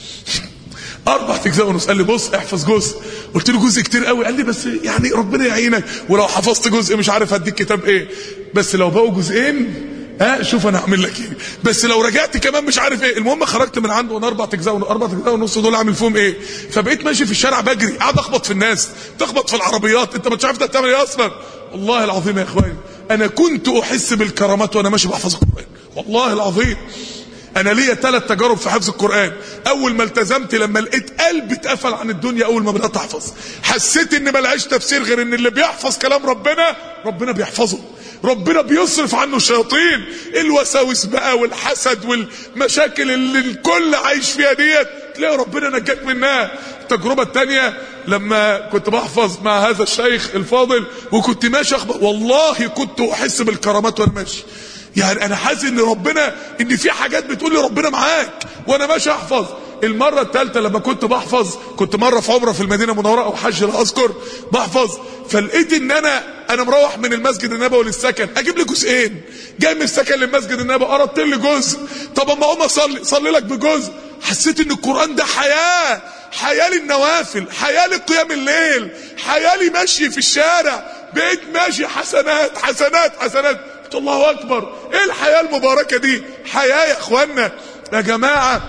اربع اجزاء ونص قال لي بص احفظ جزء قلت له جزء كتير قوي قال لي بس يعني ربنا يعينك ولو حفظت جزء مش عارف هديك كتاب ايه بس لو بقوا جزئين ها شوف انا هعمل لك ايه بس لو رجعت كمان مش عارف ايه المهم خرجت من عنده وانا اربع اجزاء اربع اجزاء ونص دول اعمل فيهم ايه فبقيت ماشي في الشارع بجري قاعد اخبط في الناس تخبط في العربيات انت مش عارف تعمل ايه اصلا والله العظيم يا اخواني انا كنت احس بالكرامات وانا ماشي بحفظ القران والله العظيم انا ليا ثلاث تجارب في حفظ القران اول ما التزمت لما لقيت قلبي اتقفل عن الدنيا اول ما بدات احفظ حسيت ان ملهاش تفسير غير ان اللي بيحفظ كلام ربنا ربنا بيحفظه ربنا بيصرف عنه الشياطين الوساوس بقى والحسد والمشاكل اللي الكل عايش فيها ديت تلاقي ربنا نجاك منها التجربة التانية لما كنت بحفظ مع هذا الشيخ الفاضل وكنت ماشي اخبط والله كنت احس بالكرامات وانا ماشي يعني انا حاسس ان ربنا ان في حاجات بتقول لي ربنا معاك وانا ماشي احفظ المرة الثالثة لما كنت بحفظ كنت مرة في عمرة في المدينة المنورة او حج لا اذكر بحفظ فلقيت ان انا انا مروح من المسجد النبوي للسكن اجيب لي جزئين جاي من السكن للمسجد النبوي قربت لي جزء طب اما اقوم اصلي صلي لك بجزء حسيت ان القرآن ده حياة حياة للنوافل حياة لقيام الليل حياة لي ماشي في الشارع بقيت ماشي حسنات حسنات حسنات قلت الله اكبر ايه الحياة المباركة دي حياة يا اخوانا يا جماعة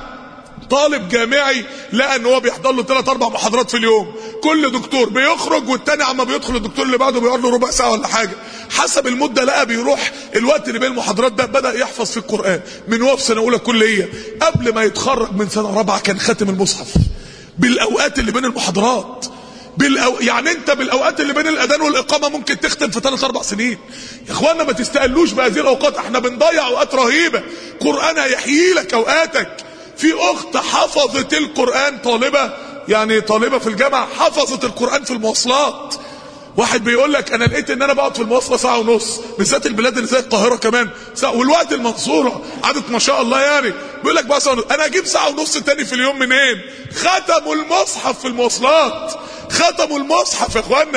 طالب جامعي لقى ان هو بيحضر له ثلاث اربع محاضرات في اليوم كل دكتور بيخرج والتاني عما بيدخل الدكتور اللي بعده بيقعد له ربع ساعه ولا حاجه حسب المده لقى بيروح الوقت اللي بين المحاضرات ده بدا يحفظ في القران من هو في سنه اولى كليه قبل ما يتخرج من سنه رابعه كان خاتم المصحف بالاوقات اللي بين المحاضرات بالأو... يعني انت بالاوقات اللي بين الاذان والاقامه ممكن تختم في ثلاث اربع سنين يا اخوانا ما تستقلوش بهذه الاوقات احنا بنضيع اوقات رهيبه قران هيحيي لك اوقاتك في اخت حفظت القرآن طالبة يعني طالبة في الجامعة حفظت القرآن في المواصلات واحد بيقول لك انا لقيت ان انا بقعد في المواصله ساعه ونص بالذات البلاد اللي زي القاهره كمان ساعة والوقت المنصوره عدد ما شاء الله يعني بيقول لك بقى ساعة انا اجيب ساعه ونص تاني في اليوم منين ختموا المصحف في المواصلات ختموا المصحف يا اخوانا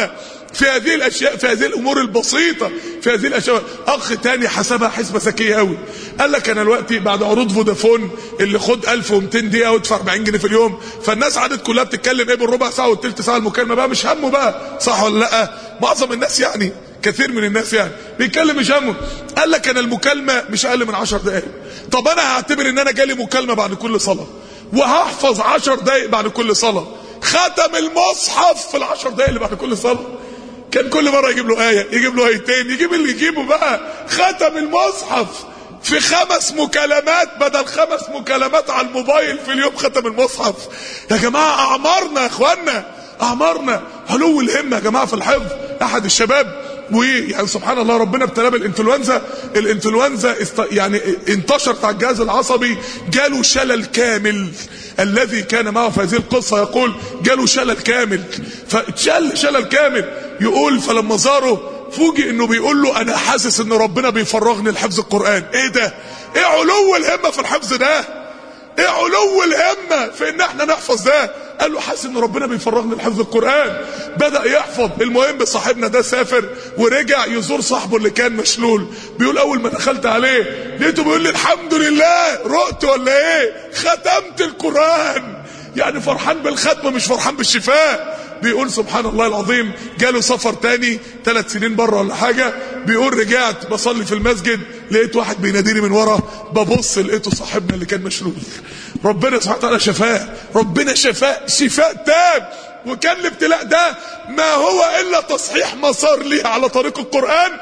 في هذه الاشياء في هذه الامور البسيطه في هذه الاشياء اخ تاني حسبها حسبه ذكيه قوي قال لك انا دلوقتي بعد عروض فودافون اللي خد 1200 دقيقه وادفع 40 جنيه في اليوم فالناس قعدت كلها بتتكلم ايه بالربع ساعه والثلث ساعه المكالمه بقى مش همه بقى صح ولا لا معظم الناس يعني كثير من الناس يعني بيتكلم مش همه قال لك انا المكالمه مش اقل من 10 دقائق طب انا هعتبر ان انا جالي مكالمه بعد كل صلاه وهحفظ 10 دقائق بعد كل صلاه ختم المصحف في العشر دقائق اللي بعد كل صلاه كان كل مره يجيب له ايه يجيب له ايتين يجيب اللي يجيبه بقى ختم المصحف في خمس مكالمات بدل خمس مكالمات على الموبايل في اليوم ختم المصحف يا جماعه اعمارنا يا اخوانا اعمارنا علو الهمه يا جماعه في الحفظ احد الشباب ويعني سبحان الله ربنا ابتلاه بالانفلونزا الانفلونزا است... يعني انتشرت على الجهاز العصبي جاله شلل كامل الذي كان معه في هذه القصه يقول جاله شلل كامل فاتشل شلل كامل يقول فلما زاره فوجئ انه بيقول له انا حاسس ان ربنا بيفرغني لحفظ القران ايه ده ايه علو الهمه في الحفظ ده ايه علو الهمه في ان احنا نحفظ ده قال له حاسس ان ربنا بيفرغني لحفظ القران بدا يحفظ المهم صاحبنا ده سافر ورجع يزور صاحبه اللي كان مشلول بيقول اول ما دخلت عليه لقيته بيقول لي الحمد لله رقت ولا ايه ختمت القران يعني فرحان بالختمه مش فرحان بالشفاء بيقول سبحان الله العظيم جاله سفر تاني ثلاث سنين بره ولا حاجه بيقول رجعت بصلي في المسجد لقيت واحد بيناديني من ورا ببص لقيته صاحبنا اللي كان مشلول ربنا سبحانه وتعالى شفاه ربنا شفاء شفاء تام وكان الابتلاء ده ما هو الا تصحيح مسار ليه على طريق القران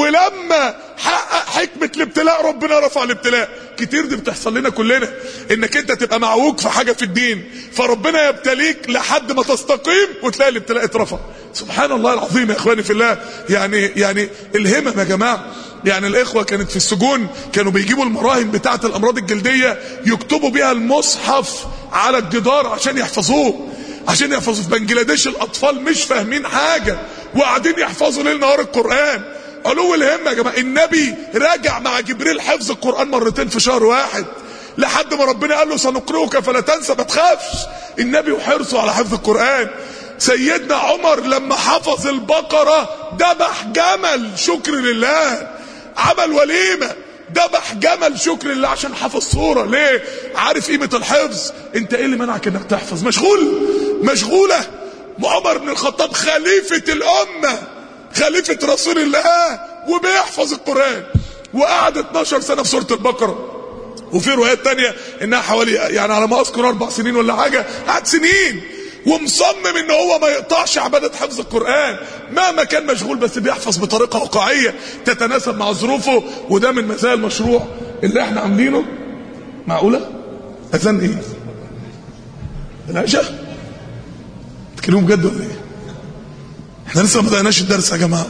ولما حقق حكمه الابتلاء ربنا رفع الابتلاء كتير دي بتحصل لنا كلنا انك انت تبقى معوج في حاجه في الدين فربنا يبتليك لحد ما تستقيم وتلاقي الابتلاء اترفع سبحان الله العظيم يا اخواني في الله يعني يعني الهمم يا جماعه يعني الاخوه كانت في السجون كانوا بيجيبوا المراهم بتاعه الامراض الجلديه يكتبوا بيها المصحف على الجدار عشان يحفظوه عشان يحفظوا في بنجلاديش الاطفال مش فاهمين حاجه وقاعدين يحفظوا ليل نهار القران علو الهمه يا جماعه النبي راجع مع جبريل حفظ القران مرتين في شهر واحد لحد ما ربنا قال له سنقرئك فلا تنسى ما تخافش النبي وحرصه على حفظ القران سيدنا عمر لما حفظ البقره ذبح جمل شكر لله عمل وليمه ذبح جمل شكر لله عشان حفظ صورة ليه عارف قيمة الحفظ انت ايه اللي منعك انك تحفظ مشغول مشغولة عمر بن الخطاب خليفة الامة خليفة رسول الله وبيحفظ القرآن وقعد 12 سنة في سورة البقرة وفي روايات تانية انها حوالي يعني على ما اذكر اربع سنين ولا حاجة قعد سنين ومصمم ان هو ما يقطعش عبادة حفظ القرآن مهما كان مشغول بس بيحفظ بطريقة واقعية تتناسب مع ظروفه وده من مزايا المشروع اللي احنا عاملينه معقولة اذان ايه العشاء تكلموا بجد ولا ايه احنا لسه ما بدأناش الدرس يا جماعة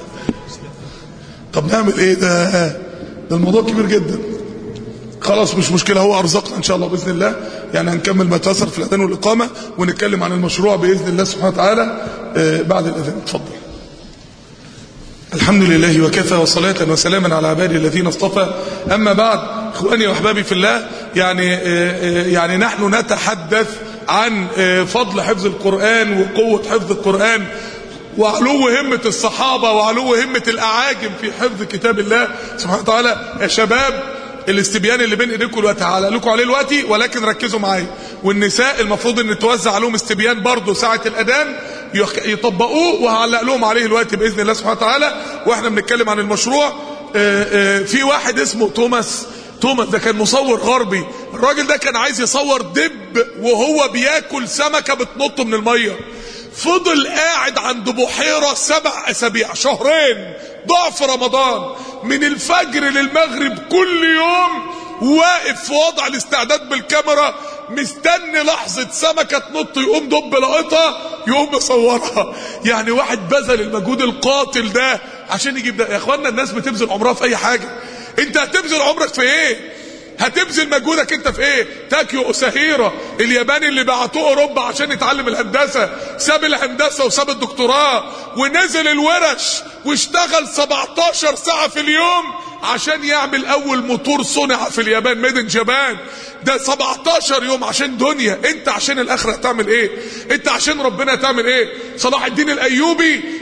طب نعمل ايه ده ده الموضوع كبير جدا خلاص مش مشكلة هو أرزقنا إن شاء الله بإذن الله يعني هنكمل ما تيسر في الأذان والإقامة ونتكلم عن المشروع بإذن الله سبحانه وتعالى بعد الأذان اتفضل الحمد لله وكفى وصلاة وسلاما على عباده الذين اصطفى أما بعد إخواني وأحبابي في الله يعني يعني نحن نتحدث عن فضل حفظ القرآن وقوة حفظ القرآن وعلو همة الصحابة وعلو همة الأعاجم في حفظ كتاب الله سبحانه وتعالى يا شباب الاستبيان اللي بين ايديكم دلوقتي هعلق لكم عليه دلوقتي ولكن ركزوا معايا والنساء المفروض ان توزع عليهم استبيان برضه ساعه الاذان يطبقوه وهعلق لهم عليه دلوقتي باذن الله سبحانه وتعالى واحنا بنتكلم عن المشروع آآ آآ في واحد اسمه توماس توماس ده كان مصور غربي الراجل ده كان عايز يصور دب وهو بياكل سمكه بتنط من الميه فضل قاعد عند بحيرة سبع أسابيع شهرين ضعف رمضان من الفجر للمغرب كل يوم واقف في وضع الاستعداد بالكاميرا مستني لحظة سمكة تنط يقوم دب لقطها يقوم يصورها يعني واحد بذل المجهود القاتل ده عشان يجيب ده يا اخوانا الناس بتبذل عمرها في اي حاجة انت هتبذل عمرك في ايه هتبذل مجهودك انت في ايه تاكيو اوساهيرا الياباني اللي بعتوه اوروبا عشان يتعلم الهندسه ساب الهندسه وساب الدكتوراه ونزل الورش واشتغل 17 ساعه في اليوم عشان يعمل اول موتور صنع في اليابان ميدن جابان ده 17 يوم عشان دنيا انت عشان الاخره هتعمل ايه انت عشان ربنا هتعمل ايه صلاح الدين الايوبي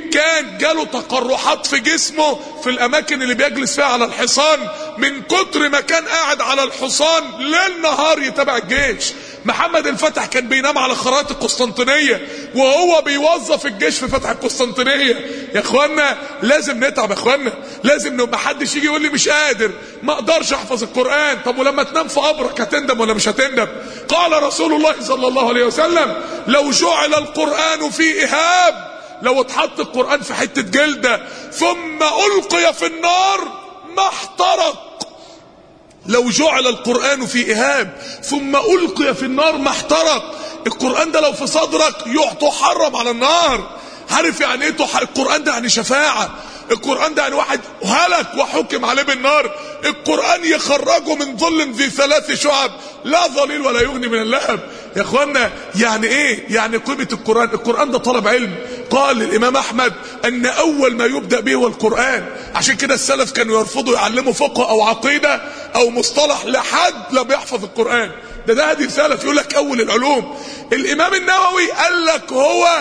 كان جاله تقرحات في جسمه في الاماكن اللي بيجلس فيها على الحصان من كتر ما كان قاعد على الحصان ليل نهار يتابع الجيش محمد الفتح كان بينام على خرائط القسطنطينيه وهو بيوظف الجيش في فتح القسطنطينيه يا اخوانا لازم نتعب يا اخوانا لازم ما حدش يجي يقول لي مش قادر ما اقدرش احفظ القران طب ولما تنام في قبرك هتندم ولا مش هتندم قال رسول الله صلى الله عليه وسلم لو جعل القران في اهاب لو اتحط القران في حته جلده ثم القي في النار ما احترق لو جعل القرآن في إهاب ثم ألقي في النار ما احترق القرآن ده لو في صدرك تحرم على النار عارف يعني ايه القرآن ده يعني شفاعة القرآن ده يعني واحد هلك وحكم عليه بالنار القرآن يخرجه من ظل ذي ثلاث شعب لا ظليل ولا يغني من اللهب يا اخوانا يعني ايه يعني قيمة القرآن القرآن ده طلب علم قال الامام احمد ان اول ما يبدأ به هو القرآن عشان كده السلف كانوا يرفضوا يعلموا فقه او عقيدة او مصطلح لحد لم يحفظ القرآن ده ده هدي السلف يقول لك اول العلوم الامام النووي قال لك هو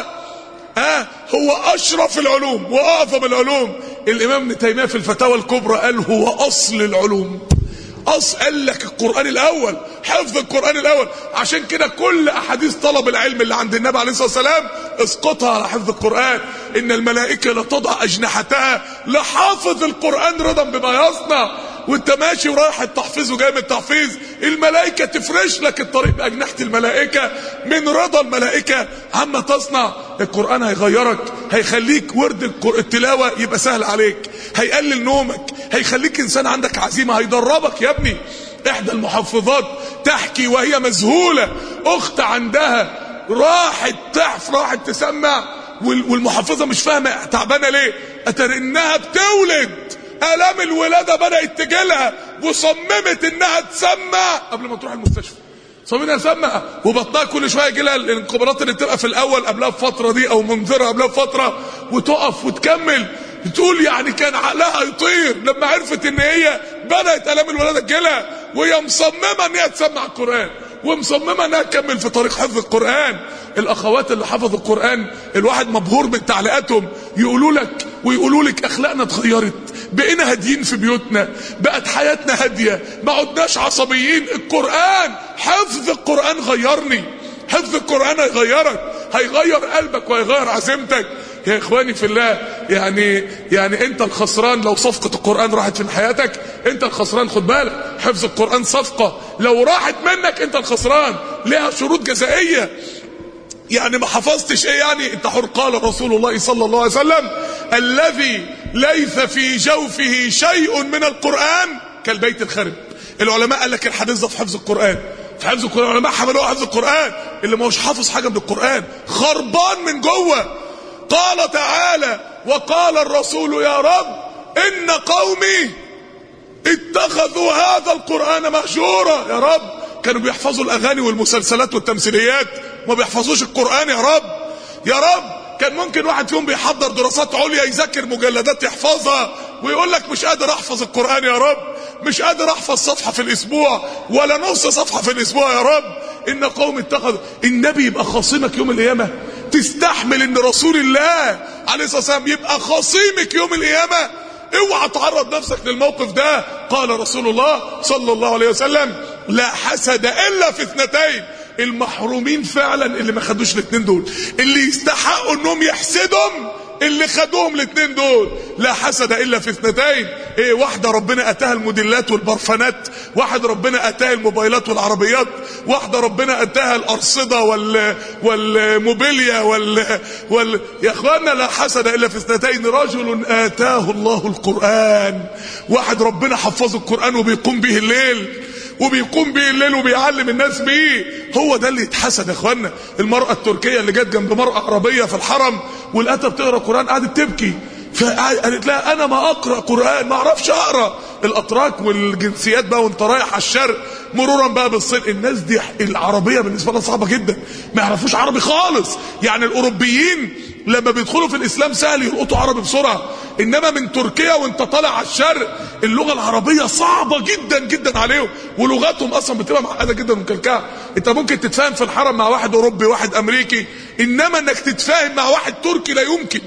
ها هو اشرف العلوم واعظم العلوم الامام ابن تيميه في الفتاوى الكبرى قال هو اصل العلوم اصل قال لك القران الاول حفظ القران الاول عشان كده كل احاديث طلب العلم اللي عند النبي عليه الصلاه والسلام اسقطها على حفظ القران ان الملائكه لتضع اجنحتها لحافظ القران رضا بما يصنع وانت ماشي ورايح التحفيظ وجاي من التحفيظ الملائكه تفرش لك الطريق باجنحه الملائكه من رضا الملائكه عما تصنع القران هيغيرك هيخليك ورد التلاوه يبقى سهل عليك هيقلل نومك هيخليك انسان عندك عزيمه هيدربك يا ابني احدى المحفظات تحكي وهي مذهوله اخت عندها راحت تحف راحت تسمع والمحفظه مش فاهمه تعبانه ليه اتر انها بتولد الام الولاده بدات تجيلها وصممت انها تسمع قبل ما تروح المستشفى صممت انها تسمع وبطنها كل شويه يجي لها الانقباضات اللي بتبقى في الاول قبلها بفتره دي او منذره قبلها بفتره وتقف وتكمل تقول يعني كان عقلها يطير لما عرفت ان هي بدات الام الولاده تجيلها وهي مصممه ان هي تسمع القران ومصممه انها تكمل في طريق حفظ القران الاخوات اللي حفظوا القران الواحد مبهور من تعليقاتهم يقولوا لك ويقولوا لك اخلاقنا اتغيرت بقينا هاديين في بيوتنا بقت حياتنا هاديه ما عدناش عصبيين القران حفظ القران غيرني حفظ القران هيغيرك هيغير قلبك وهيغير عزيمتك يا اخواني في الله يعني يعني انت الخسران لو صفقه القران راحت من حياتك انت الخسران خد بالك حفظ القران صفقه لو راحت منك انت الخسران لها شروط جزائيه يعني ما حفظتش ايه يعني انت حر قال رسول الله صلى الله عليه وسلم الذي ليس في جوفه شيء من القرآن كالبيت الخرب العلماء قال لك الحديث ده في حفظ القرآن في حفظ القرآن العلماء حملوه حفظ القرآن اللي ما هوش حافظ حاجة من القرآن خربان من جوه قال تعالى وقال الرسول يا رب إن قومي اتخذوا هذا القرآن مهجورا يا رب كانوا بيحفظوا الأغاني والمسلسلات والتمثيليات ما بيحفظوش القرآن يا رب يا رب كان ممكن واحد فيهم بيحضر دراسات عليا يذاكر مجلدات يحفظها ويقول لك مش قادر احفظ القرآن يا رب مش قادر احفظ صفحة في الاسبوع ولا نص صفحة في الاسبوع يا رب ان قوم اتخذوا النبي يبقى خصيمك يوم القيامة تستحمل ان رسول الله عليه الصلاة والسلام يبقى خصيمك يوم القيامة اوعى تعرض نفسك للموقف ده قال رسول الله صلى الله عليه وسلم لا حسد الا في اثنتين المحرومين فعلا اللي ما خدوش الاثنين دول اللي يستحقوا انهم يحسدهم اللي خدوهم الاثنين دول لا حسد الا في اثنتين ايه واحده ربنا اتاها الموديلات والبرفانات واحد ربنا اتاها الموبايلات والعربيات واحده ربنا اتاها الارصده وال والموبيليا وال, وال... يا اخوانا لا حسد الا في اثنتين رجل اتاه الله القران واحد ربنا حفظه القران وبيقوم به الليل وبيقوم بيه الليل وبيعلم الناس بيه هو ده اللي يتحسد يا اخوانا المرأة التركية اللي جت جنب مرأة عربية في الحرم ولقيتها بتقرا قرآن قعدت تبكي فقالت لها انا ما اقرا قرآن ما اعرفش اقرا الاتراك والجنسيات بقى وانت رايح على الشرق مرورا بقى بالصين الناس دي العربية بالنسبة لها صعبة جدا ما يعرفوش عربي خالص يعني الاوروبيين لما بيدخلوا في الاسلام سهل يلقطوا عربي بسرعه انما من تركيا وانت طالع على الشرق اللغه العربيه صعبه جدا جدا عليهم ولغتهم اصلا بتبقى معقده جدا ومكلكعه انت ممكن تتفاهم في الحرم مع واحد اوروبي واحد امريكي انما انك تتفاهم مع واحد تركي لا يمكن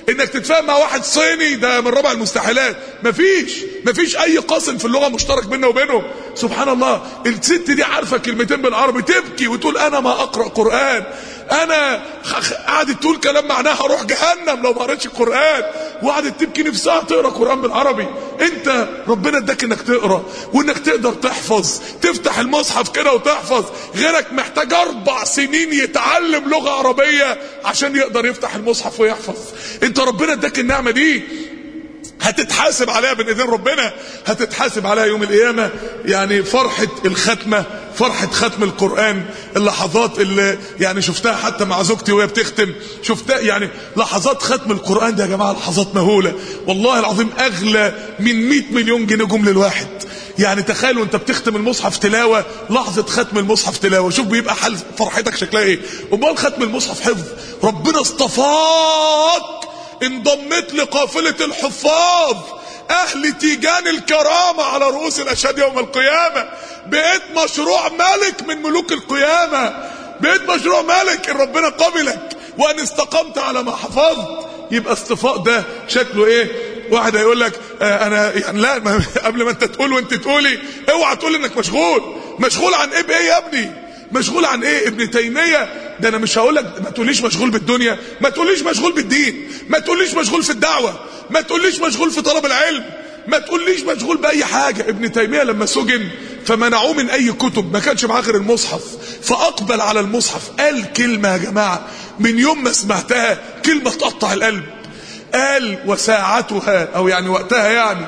انك تتفاهم مع واحد صيني ده من رابع المستحيلات مفيش مفيش اي قاسم في اللغه مشترك بيننا وبينهم سبحان الله الست دي عارفه كلمتين بالعربي تبكي وتقول انا ما اقرا قران انا قعدت تقول كلام معناها اروح جهنم لو ما قريتش القران وقعدت تبكي نفسها تقرا قران بالعربي انت ربنا اداك انك تقرا وانك تقدر تحفظ تفتح المصحف كده وتحفظ غيرك محتاج اربع سنين يتعلم لغه عربيه عشان يقدر يفتح المصحف ويحفظ انت ربنا اداك النعمه دي هتتحاسب عليها بين ايدين ربنا هتتحاسب عليها يوم القيامه يعني فرحه الختمه فرحه ختم القران اللحظات اللي يعني شفتها حتى مع زوجتي وهي بتختم شفتها يعني لحظات ختم القران دي يا جماعه لحظات مهوله والله العظيم اغلى من 100 مليون جنيه جم للواحد يعني تخيلوا انت بتختم المصحف تلاوه لحظه ختم المصحف تلاوه شوف بيبقى حال فرحتك شكلها ايه امال ختم المصحف حفظ ربنا اصطفاك انضمت لقافلة الحفاظ اهل تيجان الكرامة على رؤوس الاشهاد يوم القيامة بقيت مشروع ملك من ملوك القيامة بقيت مشروع ملك ان ربنا قبلك وان استقمت على ما حفظت يبقى اصطفاء ده شكله ايه واحد هيقول لك آه انا يعني لا ما قبل ما انت تقول وانت تقولي اوعى تقول انك مشغول مشغول عن ايه بايه يا ابني مشغول عن ايه ابن تيمية ده انا مش هقول لك ما تقوليش مشغول بالدنيا ما تقوليش مشغول بالدين ما تقوليش مشغول في الدعوة ما تقوليش مشغول في طلب العلم ما تقوليش مشغول باي حاجة ابن تيمية لما سجن فمنعوه من اي كتب ما كانش معاه غير المصحف فاقبل على المصحف قال كلمة يا جماعة من يوم ما سمعتها كلمة تقطع القلب قال وساعتها او يعني وقتها يعني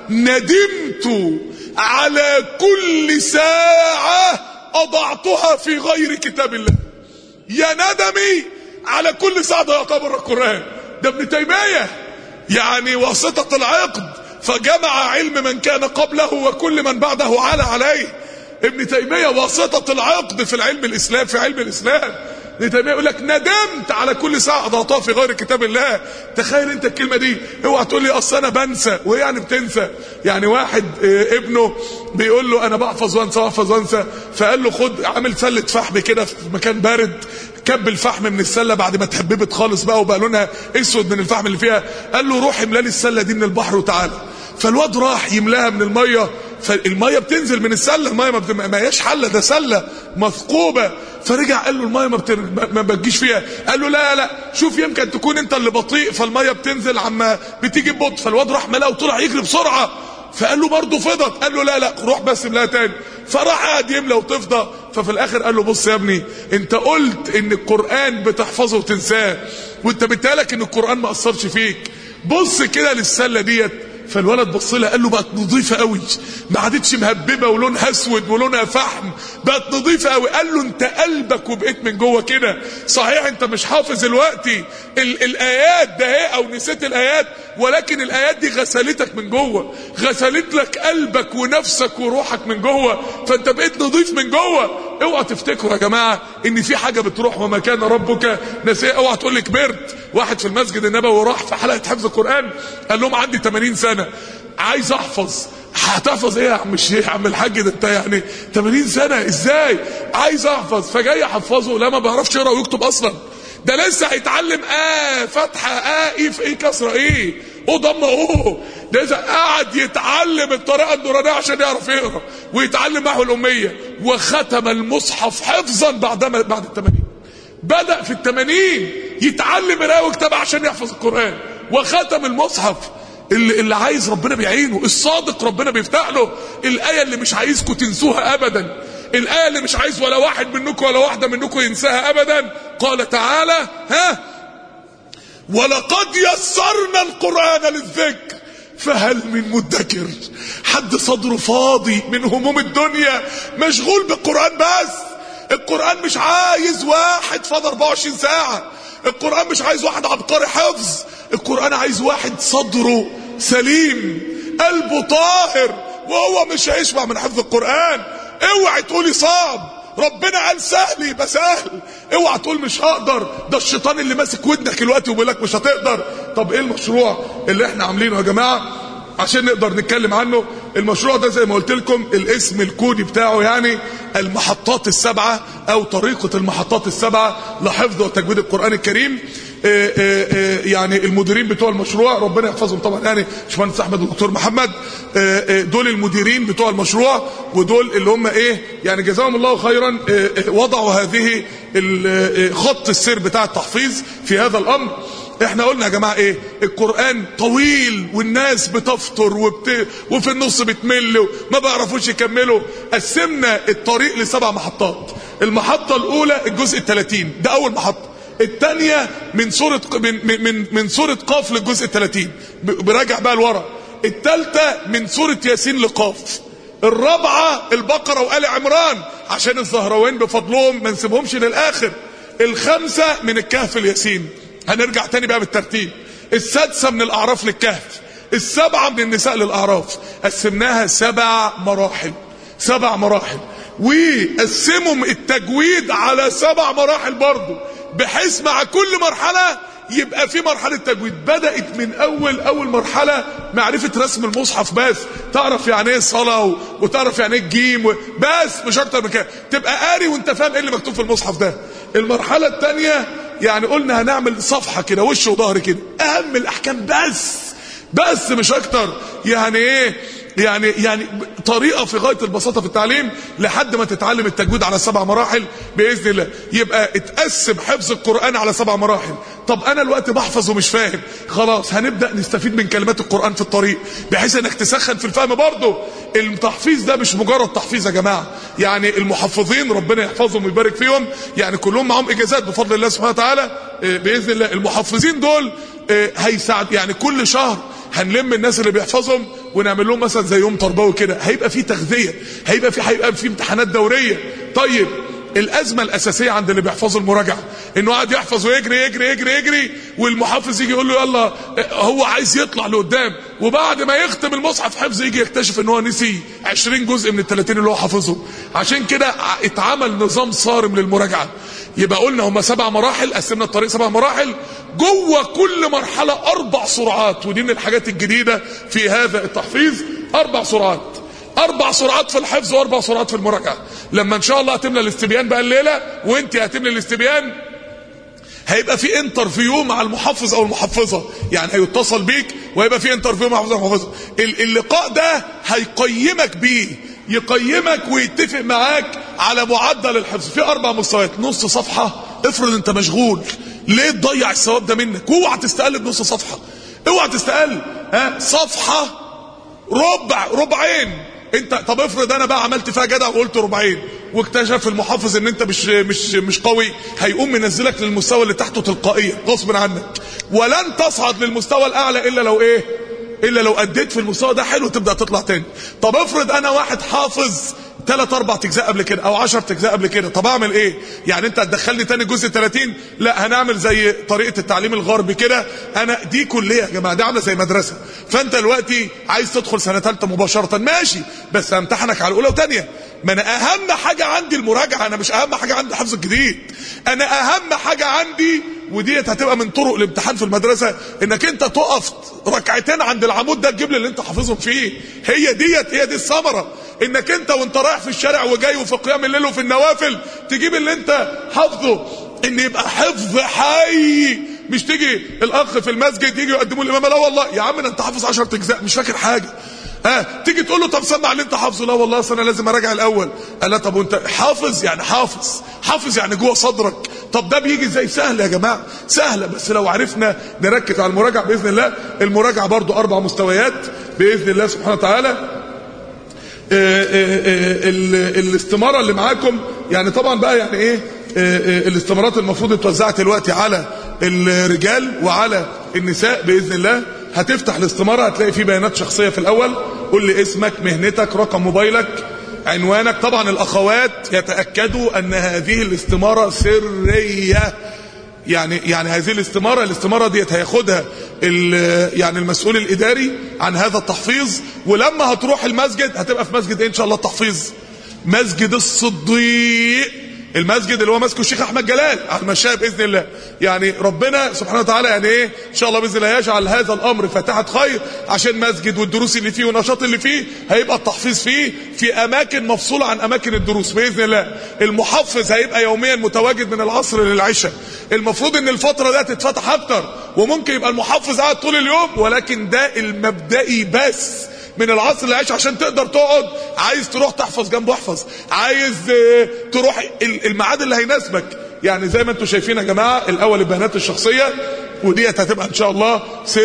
ندمت على كل ساعة اضعتها في غير كتاب الله يا ندمي على كل ساعة ضيعتها بره القرآن ده ابن تيمية يعني واسطة العقد فجمع علم من كان قبله وكل من بعده على عليه ابن تيمية واسطة العقد في العلم الإسلام في علم الإسلام ابن تيمية يقول لك ندمت على كل ساعة ضغطها في غير كتاب الله تخيل انت الكلمة دي اوعى تقول لي اصل انا بنسى وايه يعني بتنسى يعني واحد اه ابنه بيقول له انا بحفظ وانسى واحفظ وانسى فقال له خد عامل سلة فحم كده في مكان بارد كب الفحم من السله بعد ما اتحببت خالص بقى وبقى لونها اسود من الفحم اللي فيها قال له روح املى لي السله دي من البحر وتعالى فالواد راح يملاها من الميه فالميه بتنزل من السله الميه ما, بتم... ما هياش حله ده سله مثقوبه فرجع قال له الميه ما, بتر... ما بتجيش فيها قال له لا لا شوف يمكن تكون انت اللي بطيء فالميه بتنزل عما بتيجي ببطء فالواد راح ملاها وطلع يجري بسرعه فقال له برضه فضت قال له لا لا روح بس املاها تاني فراح قاعد يملى وتفضى ففي الاخر قال له بص يا ابني انت قلت ان القران بتحفظه وتنساه وانت بتقالك ان القران ما اثرش فيك بص كده للسله ديت فالولد بص لها قال له بقت نظيفه قوي ما عادتش مهببه ولونها اسود ولونها فحم بقت نظيفه قوي قال له انت قلبك وبقيت من جوه كده صحيح انت مش حافظ دلوقتي ال الايات ده ايه او نسيت الايات ولكن الايات دي غسلتك من جوه غسلت لك قلبك ونفسك وروحك من جوه فانت بقيت نظيف من جوه اوعى تفتكروا يا جماعه ان في حاجه بتروح وما كان ربك نسيه اوعى تقول لي كبرت واحد في المسجد النبوي راح في حلقه حفظ القران قال لهم عندي 80 سنه عايز احفظ هتحفظ ايه يا عم الشيخ عم الحاج ده انت يعني 80 سنه ازاي عايز احفظ فجاي احفظه لا ما بعرفش يقرا ويكتب اصلا ده لسه هيتعلم اه فتحه اه ايه في ايه كسره ايه او ضم او ده اذا قعد يتعلم الطريقه النورانيه عشان يعرف يقرا ويتعلم محو الاميه وختم المصحف حفظا بعد بعد الثمانين بدا في الثمانين يتعلم قراءه وكتابه عشان يحفظ القران وختم المصحف اللي, اللي عايز ربنا بيعينه الصادق ربنا بيفتح له الايه اللي مش عايزكم تنسوها ابدا الايه اللي مش عايز ولا واحد منكم ولا واحده منكم ينساها ابدا قال تعالى ها ولقد يسرنا القران للذكر فهل من مدكر حد صدره فاضي من هموم الدنيا مشغول بالقران بس القران مش عايز واحد فاضي 24 ساعه القران مش عايز واحد عبقري حفظ القرآن عايز واحد صدره سليم قلبه طاهر وهو مش هيشبع من حفظ القرآن اوعي تقولي صعب ربنا قال سهل يبقى سهل اوعى تقول مش هقدر ده الشيطان اللي ماسك ودنك دلوقتي وبيقول لك مش هتقدر طب ايه المشروع اللي احنا عاملينه يا جماعه عشان نقدر نتكلم عنه المشروع ده زي ما قلت لكم الاسم الكودي بتاعه يعني المحطات السبعة او طريقة المحطات السبعة لحفظ وتجويد القرآن الكريم آه، آه، آه، يعني المديرين بتوع المشروع ربنا يحفظهم طبعا يعني باشمهندس احمد والدكتور محمد آه، آه، دول المديرين بتوع المشروع ودول اللي هم ايه يعني جزاهم الله خيرا آه، آه، وضعوا هذه ال- آه، خط السير بتاع التحفيظ في هذا الامر احنا قلنا يا جماعه ايه القران طويل والناس بتفطر وبت... وفي النص بتمل وما بيعرفوش يكملوا قسمنا الطريق لسبع محطات المحطه الاولى الجزء الثلاثين ده اول محطه الثانيه من سوره من من من سوره قاف للجزء الثلاثين براجع بقى لورا الثالثه من سوره ياسين لقاف الرابعه البقره وال عمران عشان الزهراوين بفضلهم ما نسيبهمش للاخر الخمسه من الكهف الياسين هنرجع تاني بقى بالترتيب السادسة من الأعراف للكهف السبعة من النساء للأعراف قسمناها سبع مراحل سبع مراحل وقسموا التجويد على سبع مراحل برضو بحيث مع كل مرحلة يبقى في مرحلة تجويد بدأت من أول أول مرحلة معرفة رسم المصحف بس تعرف يعني ايه صلاة و- وتعرف يعني ايه الجيم و- بس مش أكتر من كده تبقى قاري وأنت فاهم ايه اللي مكتوب في المصحف ده المرحلة الثانية يعني قلنا هنعمل صفحة كده وش وظهر كده أهم الأحكام بس بس مش أكتر يعني ايه يعني يعني طريقه في غايه البساطه في التعليم لحد ما تتعلم التجويد على سبع مراحل باذن الله يبقى اتقسم حفظ القران على سبع مراحل طب انا الوقت بحفظ ومش فاهم خلاص هنبدا نستفيد من كلمات القران في الطريق بحيث انك تسخن في الفهم برضه التحفيظ ده مش مجرد تحفيظ يا جماعه يعني المحفظين ربنا يحفظهم ويبارك فيهم يعني كلهم معاهم اجازات بفضل الله سبحانه وتعالى آه، باذن الله المحفظين دول آه، هيساعد يعني كل شهر هنلم الناس اللي بيحفظهم ونعمل لهم مثلا زي يوم تربوي كده هيبقى في تغذيه هيبقى في هيبقى في امتحانات دوريه طيب الازمه الاساسيه عند اللي بيحفظوا المراجعه انه قاعد يحفظ ويجري يجري يجري يجري والمحفظ يجي يقول له يلا هو عايز يطلع لقدام وبعد ما يختم المصحف حفظ يجي يكتشف ان هو نسي 20 جزء من ال 30 اللي هو حافظهم عشان كده اتعمل نظام صارم للمراجعه يبقى قلنا هم سبع مراحل قسمنا الطريق سبع مراحل جوه كل مرحله اربع سرعات ودي من الحاجات الجديده في هذا التحفيظ اربع سرعات اربع سرعات في الحفظ واربع سرعات في المراجعه لما ان شاء الله هتملى الاستبيان بقى الليله وانت هتملى الاستبيان هيبقى في انترفيو مع المحفظ او المحفظه يعني هيتصل بيك وهيبقى في انترفيو مع المحفظ او المحفظه ال- اللقاء ده هيقيمك بيه يقيمك ويتفق معاك على معدل الحفظ في اربع مستويات نص صفحه افرض انت مشغول ليه تضيع الثواب ده منك اوعى تستقل بنص صفحه اوعى تستقل ها صفحه ربع ربعين انت طب افرض انا بقى عملت فيها جدع وقلت ربعين واكتشف المحافظ ان انت مش مش مش قوي هيقوم منزلك للمستوى اللي تحته تلقائيا غصب عنك ولن تصعد للمستوى الاعلى الا لو ايه الا لو اديت في المستوى ده حلو تبدا تطلع تاني طب افرض انا واحد حافظ ثلاث اربع اجزاء قبل كده او 10 اجزاء قبل كده طب اعمل ايه يعني انت هتدخلني تاني جزء 30 لا هنعمل زي طريقه التعليم الغربي كده انا دي كليه يا جماعه دي عامله زي مدرسه فانت دلوقتي عايز تدخل سنه ثالثه مباشره ماشي بس همتحنك على الاولى وثانيه ما انا اهم حاجه عندي المراجعه انا مش اهم حاجه عندي حفظ الجديد انا اهم حاجه عندي وديت هتبقى من طرق الامتحان في المدرسه انك انت تقف ركعتين عند العمود ده تجيب لي اللي انت حافظهم فيه هي ديت هي دي الثمره انك انت وانت رايح في الشارع وجاي وفي قيام الليل وفي النوافل تجيب اللي انت حافظه ان يبقى حفظ حي مش تيجي الاخ في المسجد يجي يقدموا الامام لا والله يا عم ده انت حافظ 10 اجزاء مش فاكر حاجه ها تيجي تقول له طب سمع اللي انت حافظه لا والله اصل انا لازم اراجع الاول قال لا طب وانت حافظ يعني حافظ حافظ يعني جوه صدرك طب ده بيجي ازاي سهل يا جماعه سهله بس لو عرفنا نركز على المراجعه باذن الله المراجعه برضو اربع مستويات باذن الله سبحانه وتعالى آه، آه، آه، ال- الاستماره اللي معاكم يعني طبعا بقى يعني ايه آه، آه، الاستمارات المفروض اتوزعت دلوقتي على الرجال وعلى النساء باذن الله هتفتح الاستماره هتلاقي فيه بيانات شخصيه في الاول قول لي اسمك مهنتك رقم موبايلك عنوانك طبعا الاخوات يتاكدوا ان هذه الاستماره سريه يعني يعني هذه الاستماره الاستماره ديت هياخدها ال- يعني المسؤول الاداري عن هذا التحفيظ ولما هتروح المسجد هتبقى في مسجد ايه ان شاء الله التحفيظ مسجد الصديق المسجد اللي هو ماسكه الشيخ احمد جلال على المشاية باذن الله يعني ربنا سبحانه وتعالى يعني ايه ان شاء الله باذن الله يجعل هذا الامر فتحه خير عشان مسجد والدروس اللي فيه والنشاط اللي فيه هيبقى التحفيظ فيه في اماكن مفصوله عن اماكن الدروس باذن الله المحفظ هيبقى يوميا متواجد من العصر للعشاء المفروض ان الفتره دي تتفتح اكتر وممكن يبقى المحفظ قاعد طول اليوم ولكن ده المبدئي بس من العصر للعشاء عشان تقدر تقعد عايز تروح تحفظ جنبه احفظ عايز اه تروح الميعاد اللي هيناسبك يعني زي ما انتم شايفين يا جماعه الاول البيانات الشخصيه وديت هتبقى ان شاء الله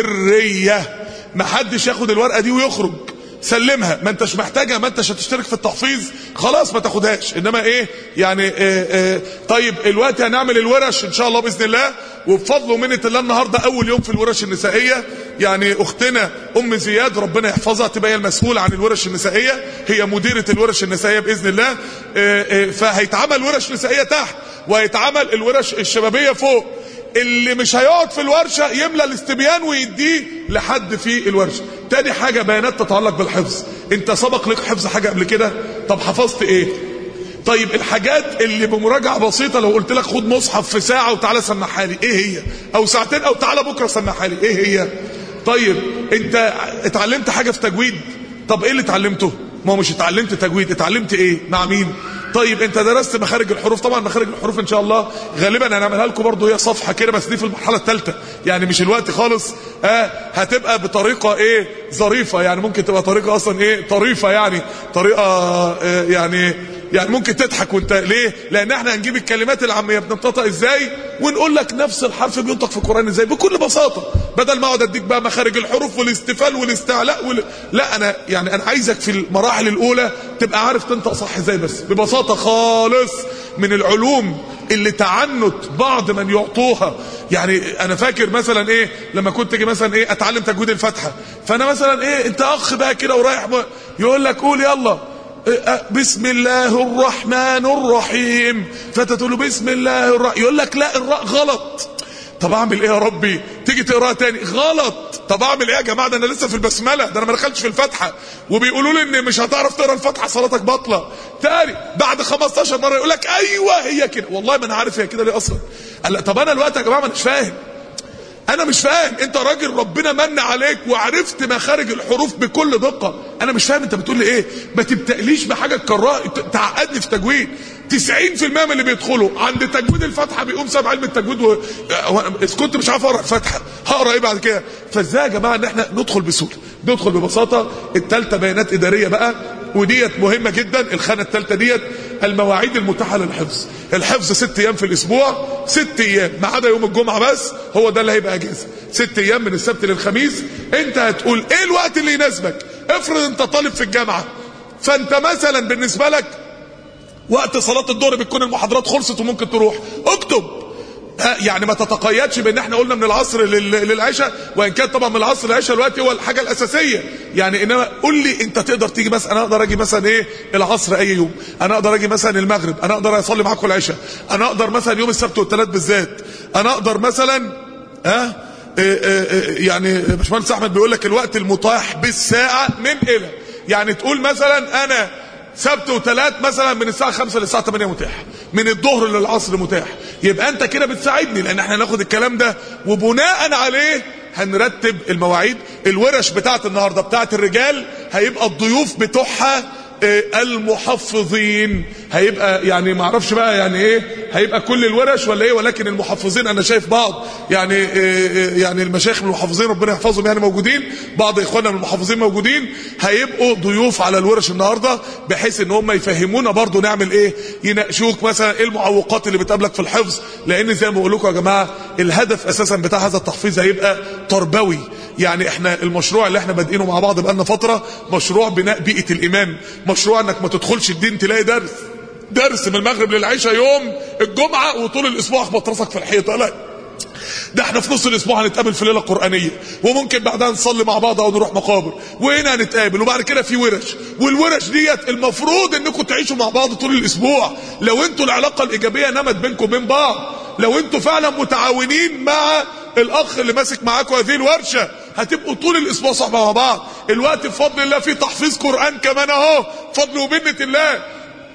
سريه ما حدش ياخد الورقه دي ويخرج سلمها ما انتش محتاجها ما انتش هتشترك في التحفيظ خلاص ما تاخدهاش انما ايه يعني اه اه طيب الوقت هنعمل الورش ان شاء الله باذن الله وبفضل ومنه الله النهارده اول يوم في الورش النسائيه يعني اختنا ام زياد ربنا يحفظها تبقى هي المسؤوله عن الورش النسائيه هي مديره الورش النسائيه باذن الله اه فهيتعمل ورش نسائيه تحت وهيتعمل الورش الشبابيه فوق اللي مش هيقعد في الورشة يملى الاستبيان ويديه لحد في الورشة تاني حاجة بيانات تتعلق بالحفظ انت سبق لك حفظ حاجة قبل كده طب حفظت ايه طيب الحاجات اللي بمراجعة بسيطة لو قلت لك خد مصحف في ساعة وتعالى سمعها لي ايه هي او ساعتين او تعالى بكرة سمعها لي ايه هي طيب انت اتعلمت حاجة في تجويد طب ايه اللي اتعلمته ما هو مش اتعلمت تجويد اتعلمت ايه مع مين طيب انت درست مخارج الحروف طبعا مخارج الحروف ان شاء الله غالبا هنعملها لكم برضه هي صفحه كده بس دي في المرحله الثالثه يعني مش الوقت خالص اه هتبقى بطريقه ايه ظريفه يعني ممكن تبقى طريقه اصلا ايه طريفه يعني طريقه اه يعني يعني ممكن تضحك وانت ليه لان احنا هنجيب الكلمات العاميه بننطقها ازاي ونقول لك نفس الحرف بينطق في القران ازاي بكل بساطه بدل ما اقعد اديك بقى مخارج الحروف والاستفال والاستعلاء وال... لا انا يعني انا عايزك في المراحل الاولى تبقى عارف تنطق صح ازاي بس ببساطه خالص من العلوم اللي تعنت بعض من يعطوها يعني انا فاكر مثلا ايه لما كنت اجي مثلا ايه اتعلم تجويد الفاتحه فانا مثلا ايه انت اخ بقى كده ورايح يقول لك قول يلا بسم الله الرحمن الرحيم فتقول له بسم الله الرحمن يقول لك لا الراء غلط طب اعمل ايه يا ربي تيجي تقراها تاني غلط طب اعمل ايه يا جماعه ده انا لسه في البسمله ده انا ما دخلتش في الفاتحه وبيقولوا لي ان مش هتعرف تقرا الفاتحه صلاتك باطله تاني بعد 15 مره يقول لك ايوه هي كده والله ما انا عارف هي كده ليه اصلا قال طب انا الوقت يا جماعه ما مش فاهم انا مش فاهم انت راجل ربنا من عليك وعرفت مخارج الحروف بكل دقه انا مش فاهم انت بتقول لي ايه ما تبتقليش بحاجه تكرها تعقدني في تجويد 90% من اللي بيدخلوا عند تجويد الفاتحه بيقوم ساب علم التجويد و... اذا كنت مش عارف اقرا الفاتحه هقرا ايه بعد كده فازاي يا جماعه ان احنا ندخل بسهوله ندخل ببساطه الثالثه بيانات اداريه بقى وديت مهمه جدا الخانه الثالثه ديت المواعيد المتاحه للحفظ الحفظ ست ايام في الاسبوع ست ايام ما عدا يوم الجمعه بس هو ده اللي هيبقى اجازه ست ايام من السبت للخميس انت هتقول ايه الوقت اللي يناسبك افرض انت طالب في الجامعه فانت مثلا بالنسبه لك وقت صلاه الظهر بتكون المحاضرات خلصت وممكن تروح اكتب يعني ما تتقيدش بان احنا قلنا من العصر للعشاء وان كان طبعا من العصر للعشاء دلوقتي هو الحاجه الاساسيه يعني انما قول لي انت تقدر تيجي مثلا انا اقدر اجي مثلا ايه العصر اي يوم انا اقدر اجي مثلا المغرب انا اقدر اصلي معاكم العشاء انا اقدر مثلا يوم السبت والثلاث بالذات انا اقدر مثلا ها اه يعني باشمهندس احمد بيقول لك الوقت المتاح بالساعه من الى يعني تقول مثلا انا سبت وثلاث مثلا من الساعه 5 للساعه 8 متاح من الظهر للعصر متاح يبقى انت كده بتساعدني لان احنا هناخد الكلام ده وبناء عليه هنرتب المواعيد الورش بتاعت النهارده بتاعت الرجال هيبقى الضيوف بتوعها المحفظين هيبقى يعني ما اعرفش بقى يعني ايه هيبقى كل الورش ولا ايه ولكن المحفظين انا شايف بعض يعني إيه يعني المشايخ من المحفظين ربنا يحفظهم يعني موجودين بعض اخواننا من المحفظين موجودين هيبقوا ضيوف على الورش النهارده بحيث ان هم يفهمونا برضو نعمل ايه يناقشوك مثلا ايه المعوقات اللي بتقابلك في الحفظ لان زي ما بقول لكم يا جماعه الهدف اساسا بتاع هذا التحفيظ هيبقى تربوي يعني احنا المشروع اللي احنا بادئينه مع بعض بقالنا فتره مشروع بناء بيئه الايمان مشروع انك ما تدخلش الدين تلاقي درس درس من المغرب للعشاء يوم الجمعه وطول الاسبوع اخبط راسك في الحيطه لا ده احنا في نص الاسبوع هنتقابل في ليله قرانيه وممكن بعدها نصلي مع بعض او نروح مقابر وهنا هنتقابل وبعد كده في ورش والورش ديت المفروض انكم تعيشوا مع بعض طول الاسبوع لو انتوا العلاقه الايجابيه نمت بينكم وبين بعض لو انتوا فعلا متعاونين مع الاخ اللي ماسك معاكم هذه الورشه هتبقوا طول الاسبوع صحبه مع بعض الوقت بفضل الله في تحفيظ قران كمان اهو فضل ومنه الله ان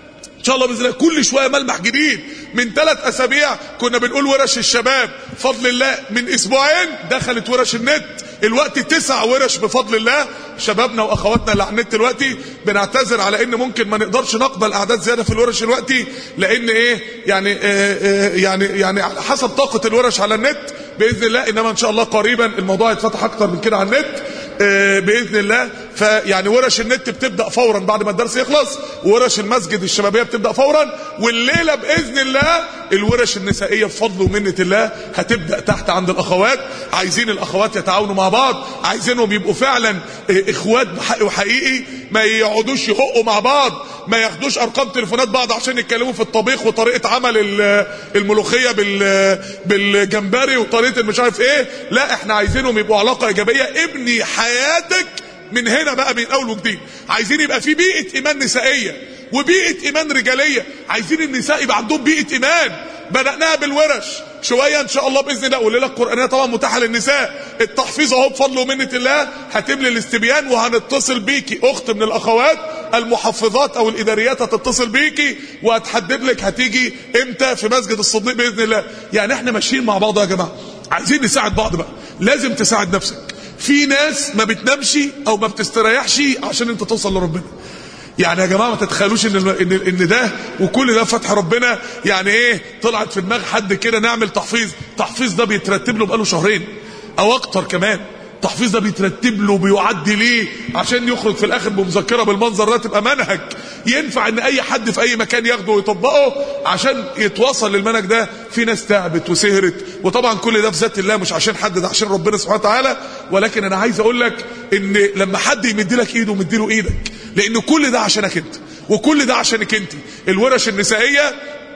شاء الله باذن الله كل شويه ملمح جديد من ثلاث اسابيع كنا بنقول ورش الشباب بفضل الله من اسبوعين دخلت ورش النت الوقت تسع ورش بفضل الله شبابنا واخواتنا اللي على النت دلوقتي بنعتذر على ان ممكن ما نقدرش نقبل اعداد زياده في الورش دلوقتي لان ايه يعني آه آه يعني يعني على حسب طاقه الورش على النت باذن الله انما ان شاء الله قريبا الموضوع يتفتح اكتر من كده على النت آه باذن الله فيعني ورش النت بتبدا فورا بعد ما الدرس يخلص وورش المسجد الشبابيه بتبدا فورا والليله باذن الله الورش النسائيه بفضل ومنه الله هتبدا تحت عند الاخوات عايزين الاخوات يتعاونوا مع بعض عايزينهم يبقوا فعلا اخوات بحق وحقيقي ما يقعدوش يهقوا مع بعض ما ياخدوش ارقام تليفونات بعض عشان يتكلموا في الطبيخ وطريقه عمل الملوخيه بال بالجمبري وطريقه مش عارف ايه لا احنا عايزينهم يبقوا علاقه ايجابيه ابني حياتك من هنا بقى من اول وجديد عايزين يبقى في بيئه ايمان نسائيه وبيئه ايمان رجاليه عايزين النساء يبقى عندهم بيئه ايمان بدأناها بالورش شوية ان شاء الله بإذن الله والليلة القرآنية طبعا متاحة للنساء التحفيظ اهو بفضل ومنة الله هتملي الاستبيان وهنتصل بيكي اخت من الاخوات المحفظات او الاداريات هتتصل بيكي وهتحدد لك هتيجي امتى في مسجد الصديق بإذن الله يعني احنا ماشيين مع بعض يا جماعة عايزين نساعد بعض بقى لازم تساعد نفسك في ناس ما بتنامش او ما بتستريحش عشان انت توصل لربنا يعني يا جماعه ما تتخيلوش ان ان ان ده وكل ده فتح ربنا يعني ايه طلعت في دماغ حد كده نعمل تحفيظ التحفيظ ده بيترتب له بقاله شهرين او اكتر كمان التحفيظ ده بيترتب له بيعدي ليه عشان يخرج في الاخر بمذكره بالمنظر ده تبقى منهج ينفع ان اي حد في اي مكان ياخده ويطبقه عشان يتوصل للمنهج ده في ناس تعبت وسهرت وطبعا كل ده في ذات الله مش عشان حد ده عشان ربنا سبحانه وتعالى ولكن انا عايز اقول لك ان لما حد يمد لك ايده مدي له ايدك لان كل ده عشانك انت وكل ده عشانك انت الورش النسائيه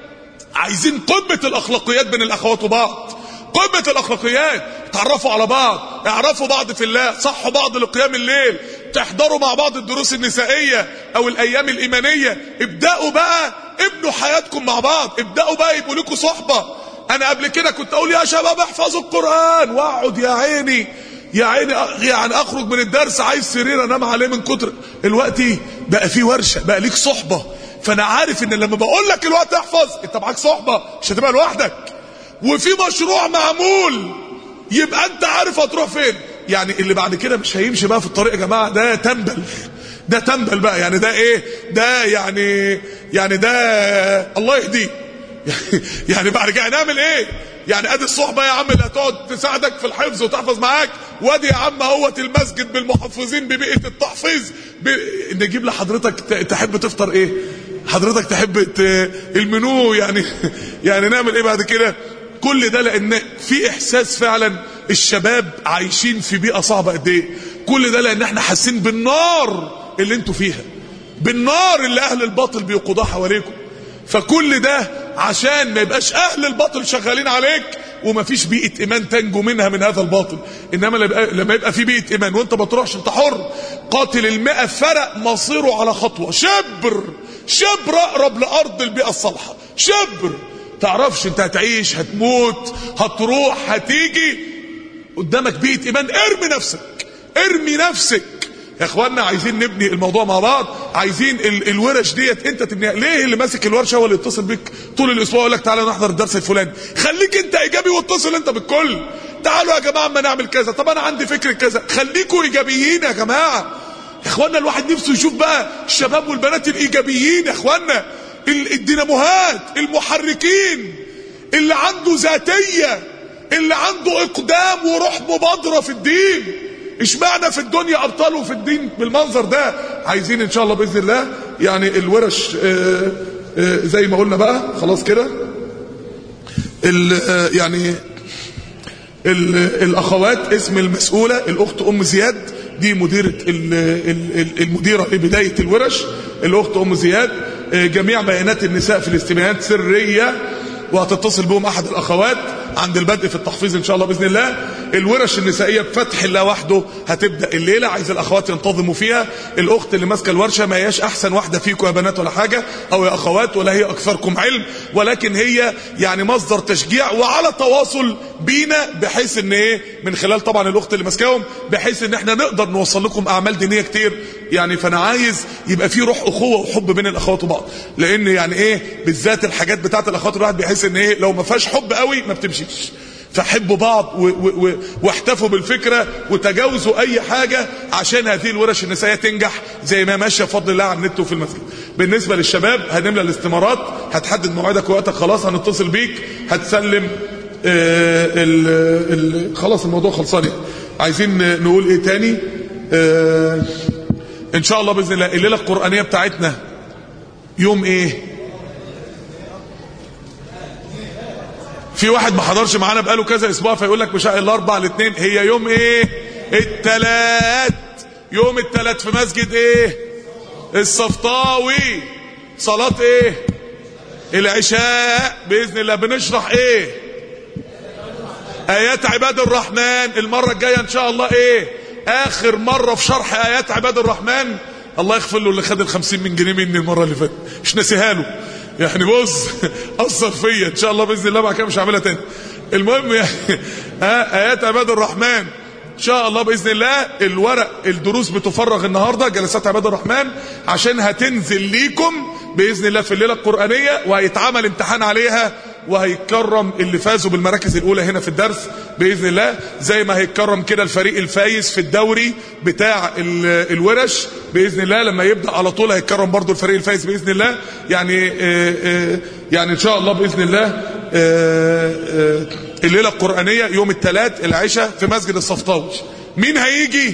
عايزين قمه الاخلاقيات بين الاخوات وبعض قمة الأخلاقيات تعرفوا على بعض اعرفوا بعض في الله صحوا بعض لقيام الليل تحضروا مع بعض الدروس النسائية أو الأيام الإيمانية ابدأوا بقى ابنوا حياتكم مع بعض ابدأوا بقى يبقوا لكم صحبة أنا قبل كده كنت أقول يا شباب احفظوا القرآن واقعد يا عيني يا عيني يعني اخرج من الدرس عايز سرير انام عليه من كتر الوقت بقى في ورشه بقى ليك صحبه فانا عارف ان لما بقول لك الوقت احفظ انت معاك صحبه مش هتبقى لوحدك وفي مشروع معمول يبقى انت عارف هتروح فين يعني اللي بعد كده مش هيمشي بقى في الطريق يا جماعه ده تنبل ده تنبل بقى يعني ده ايه ده يعني يعني ده الله يهديه يعني بعد كده هنعمل ايه يعني ادي الصحبه يا عم اللي هتقعد تساعدك في الحفظ وتحفظ معاك وادي يا عم اهوت المسجد بالمحفظين ببيئه التحفيظ ب... نجيب لحضرتك تحب تفطر ايه حضرتك تحب ت... المنو يعني يعني نعمل ايه بعد كده كل ده لان في احساس فعلا الشباب عايشين في بيئه صعبه قد ايه كل ده لان احنا حاسين بالنار اللي انتوا فيها بالنار اللي اهل الباطل بيقودها حواليكم فكل ده عشان ما يبقاش اهل الباطل شغالين عليك وما فيش بيئه ايمان تنجو منها من هذا الباطل انما لما يبقى في بيئه ايمان وانت ما تروحش انت حر قاتل المئة فرق مصيره على خطوه شبر شبر اقرب لارض البيئه الصالحه شبر تعرفش انت هتعيش هتموت هتروح هتيجي قدامك بيئه ايمان ارمي نفسك ارمي نفسك يا اخوانا عايزين نبني الموضوع مع بعض عايزين ال الورش ديت انت تبنيها ليه اللي ماسك الورشه هو اللي يتصل بيك طول الاسبوع يقول لك تعالى نحضر الدرس الفلاني خليك انت ايجابي واتصل انت بالكل تعالوا يا جماعه اما نعمل كذا طب انا عندي فكر كذا خليكوا ايجابيين يا جماعه يا اخوانا الواحد نفسه يشوف بقى الشباب والبنات الايجابيين يا اخوانا الديناموهات المحركين اللي عنده ذاتيه اللي عنده اقدام وروح مبادره في الدين اشمعنى في الدنيا ابطال وفي الدين بالمنظر ده عايزين ان شاء الله باذن الله يعني الورش آآ آآ زي ما قلنا بقى خلاص كده يعني ال الاخوات اسم المسؤوله الاخت ام زياد دي مديره المديره لبدايه الورش الاخت ام زياد جميع بيانات النساء في الاستبيانات سريه وهتتصل بهم احد الاخوات عند البدء في التحفيظ ان شاء الله باذن الله الورش النسائيه بفتح الله وحده هتبدا الليله عايز الاخوات ينتظموا فيها الاخت اللي ماسكه الورشه ما هياش احسن واحده فيكم يا بنات ولا حاجه او يا اخوات ولا هي اكثركم علم ولكن هي يعني مصدر تشجيع وعلى تواصل بينا بحيث ان ايه من خلال طبعا الاخت اللي ماسكاهم بحيث ان احنا نقدر نوصل لكم اعمال دينيه كتير يعني فانا عايز يبقى في روح اخوه وحب بين الاخوات وبعض لان يعني ايه بالذات الحاجات بتاعت الاخوات الواحد بيحس ان ايه لو ما فيهاش حب قوي ما بتمشيش فحبوا بعض و و و واحتفوا بالفكرة وتجاوزوا اي حاجة عشان هذه الورش النسائية تنجح زي ما ماشية بفضل الله على النت وفي المسجد بالنسبة للشباب هنملى الاستمارات هتحدد موعدك ووقتك خلاص هنتصل بيك هتسلم آه ال ال خلاص الموضوع خلصان يعني. عايزين نقول ايه تاني آه ان شاء الله باذن الله الليله القرانيه بتاعتنا يوم ايه في واحد ما حضرش معانا بقاله كذا اسبوع فيقول لك مش الاربع الاثنين هي يوم ايه التلات يوم التلات في مسجد ايه الصفطاوي صلاة ايه العشاء باذن الله بنشرح ايه ايات عباد الرحمن المرة الجاية ان شاء الله ايه اخر مرة في شرح ايات عباد الرحمن الله يغفر له اللي خد الخمسين من جنيه مني المرة اللي فاتت مش ناسيها له يعني بص اثر فيا ان شاء الله باذن الله بعد كده مش هعملها تاني المهم يعني ها ايات عباد الرحمن ان شاء الله باذن الله الورق الدروس بتفرغ النهارده جلسات عباد الرحمن عشان هتنزل ليكم باذن الله في الليله القرانيه وهيتعمل امتحان عليها وهيتكرم اللي فازوا بالمراكز الاولى هنا في الدرس باذن الله زي ما هيتكرم كده الفريق الفايز في الدوري بتاع الورش باذن الله لما يبدا على طول هيتكرم برضو الفريق الفايز باذن الله يعني آآ آآ يعني ان شاء الله باذن الله آآ الليله القرانيه يوم الثلاث العشاء في مسجد الصفطاوي مين هيجي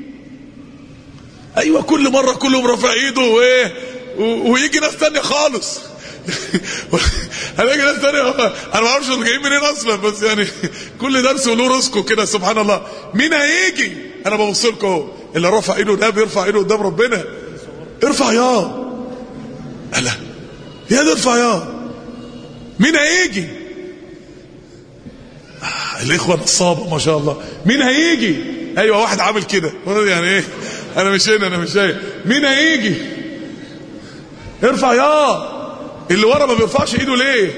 ايوه كل مره كلهم رافع ايده وايه ويجي ناس تانية خالص هلاقي ناس تانية انا ما اعرفش جايين منين اصلا بس يعني كل درس وله رزقه كده سبحان الله مين هيجي انا ببص لكم اهو اللي رفع ايده ده بيرفع ايده قدام ربنا ارفع يا الا يا ده ارفع يا مين هيجي آه الاخوه نصابه ما شاء الله مين هيجي ايوه واحد عامل كده يعني ايه انا مش هنا انا مش هنا مين هيجي ارفع يا اللي ورا ما بيرفعش ايده ليه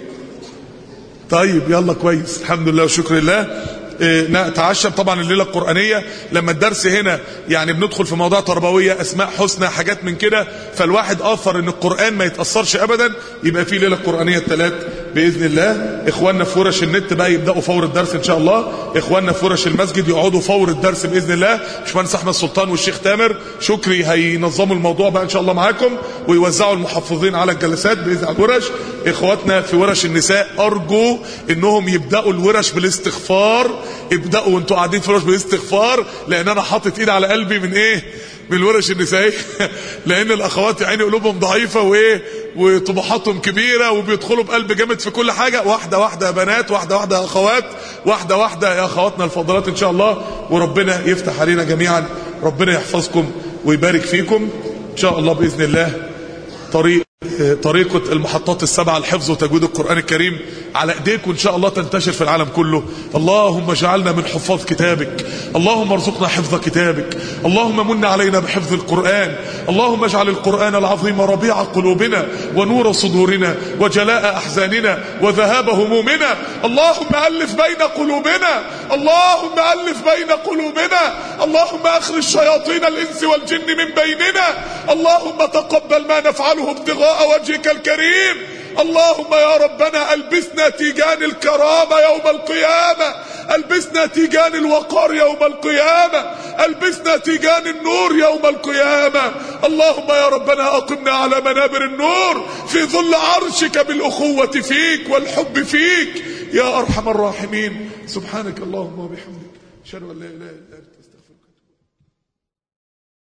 طيب يلا كويس الحمد لله وشكر الله إيه نتعشم طبعا الليلة القرآنية لما الدرس هنا يعني بندخل في موضوع تربوية أسماء حسنى حاجات من كده فالواحد أفر أن القرآن ما يتأثرش أبدا يبقى في ليلة قرآنية الثلاث بإذن الله إخواننا في ورش النت بقى يبدأوا فور الدرس إن شاء الله إخواننا في ورش المسجد يقعدوا فور الدرس بإذن الله باشمهندس أحمد سلطان والشيخ تامر شكري هينظموا الموضوع بقى إن شاء الله معاكم ويوزعوا المحفظين على الجلسات بإذن الورش إخواتنا في ورش النساء أرجو إنهم يبدأوا الورش بالاستغفار ابدأوا وانتوا قاعدين في ورش بالاستغفار لأن أنا حاطط إيد على قلبي من إيه من الورش النسائية لأن الأخوات عيني قلوبهم ضعيفة وإيه وطموحاتهم كبيرة وبيدخلوا بقلب جامد في كل حاجة واحدة واحدة يا بنات واحدة واحدة يا أخوات واحدة واحدة يا أخواتنا الفضلات إن شاء الله وربنا يفتح علينا جميعا ربنا يحفظكم ويبارك فيكم إن شاء الله بإذن الله طريق طريقة المحطات السبعة الحفظ وتجويد القرآن الكريم على ايديك وان شاء الله تنتشر في العالم كله اللهم اجعلنا من حفاظ كتابك اللهم ارزقنا حفظ كتابك اللهم من علينا بحفظ القرآن اللهم اجعل القرآن العظيم ربيع قلوبنا ونور صدورنا وجلاء احزاننا وذهاب همومنا اللهم الف بين قلوبنا اللهم الف بين قلوبنا اللهم اخرج شياطين الانس والجن من بيننا اللهم تقبل ما نفعله ابتغاء وجهك الكريم اللهم يا ربنا البسنا تيجان الكرامة يوم القيامة البسنا تيجان الوقار يوم القيامة البسنا تيجان النور يوم القيامة اللهم يا ربنا أقمنا على منابر النور في ظل عرشك بالأخوة فيك والحب فيك يا أرحم الراحمين سبحانك اللهم وبحمدك أشهد أن لا إله إلا أنت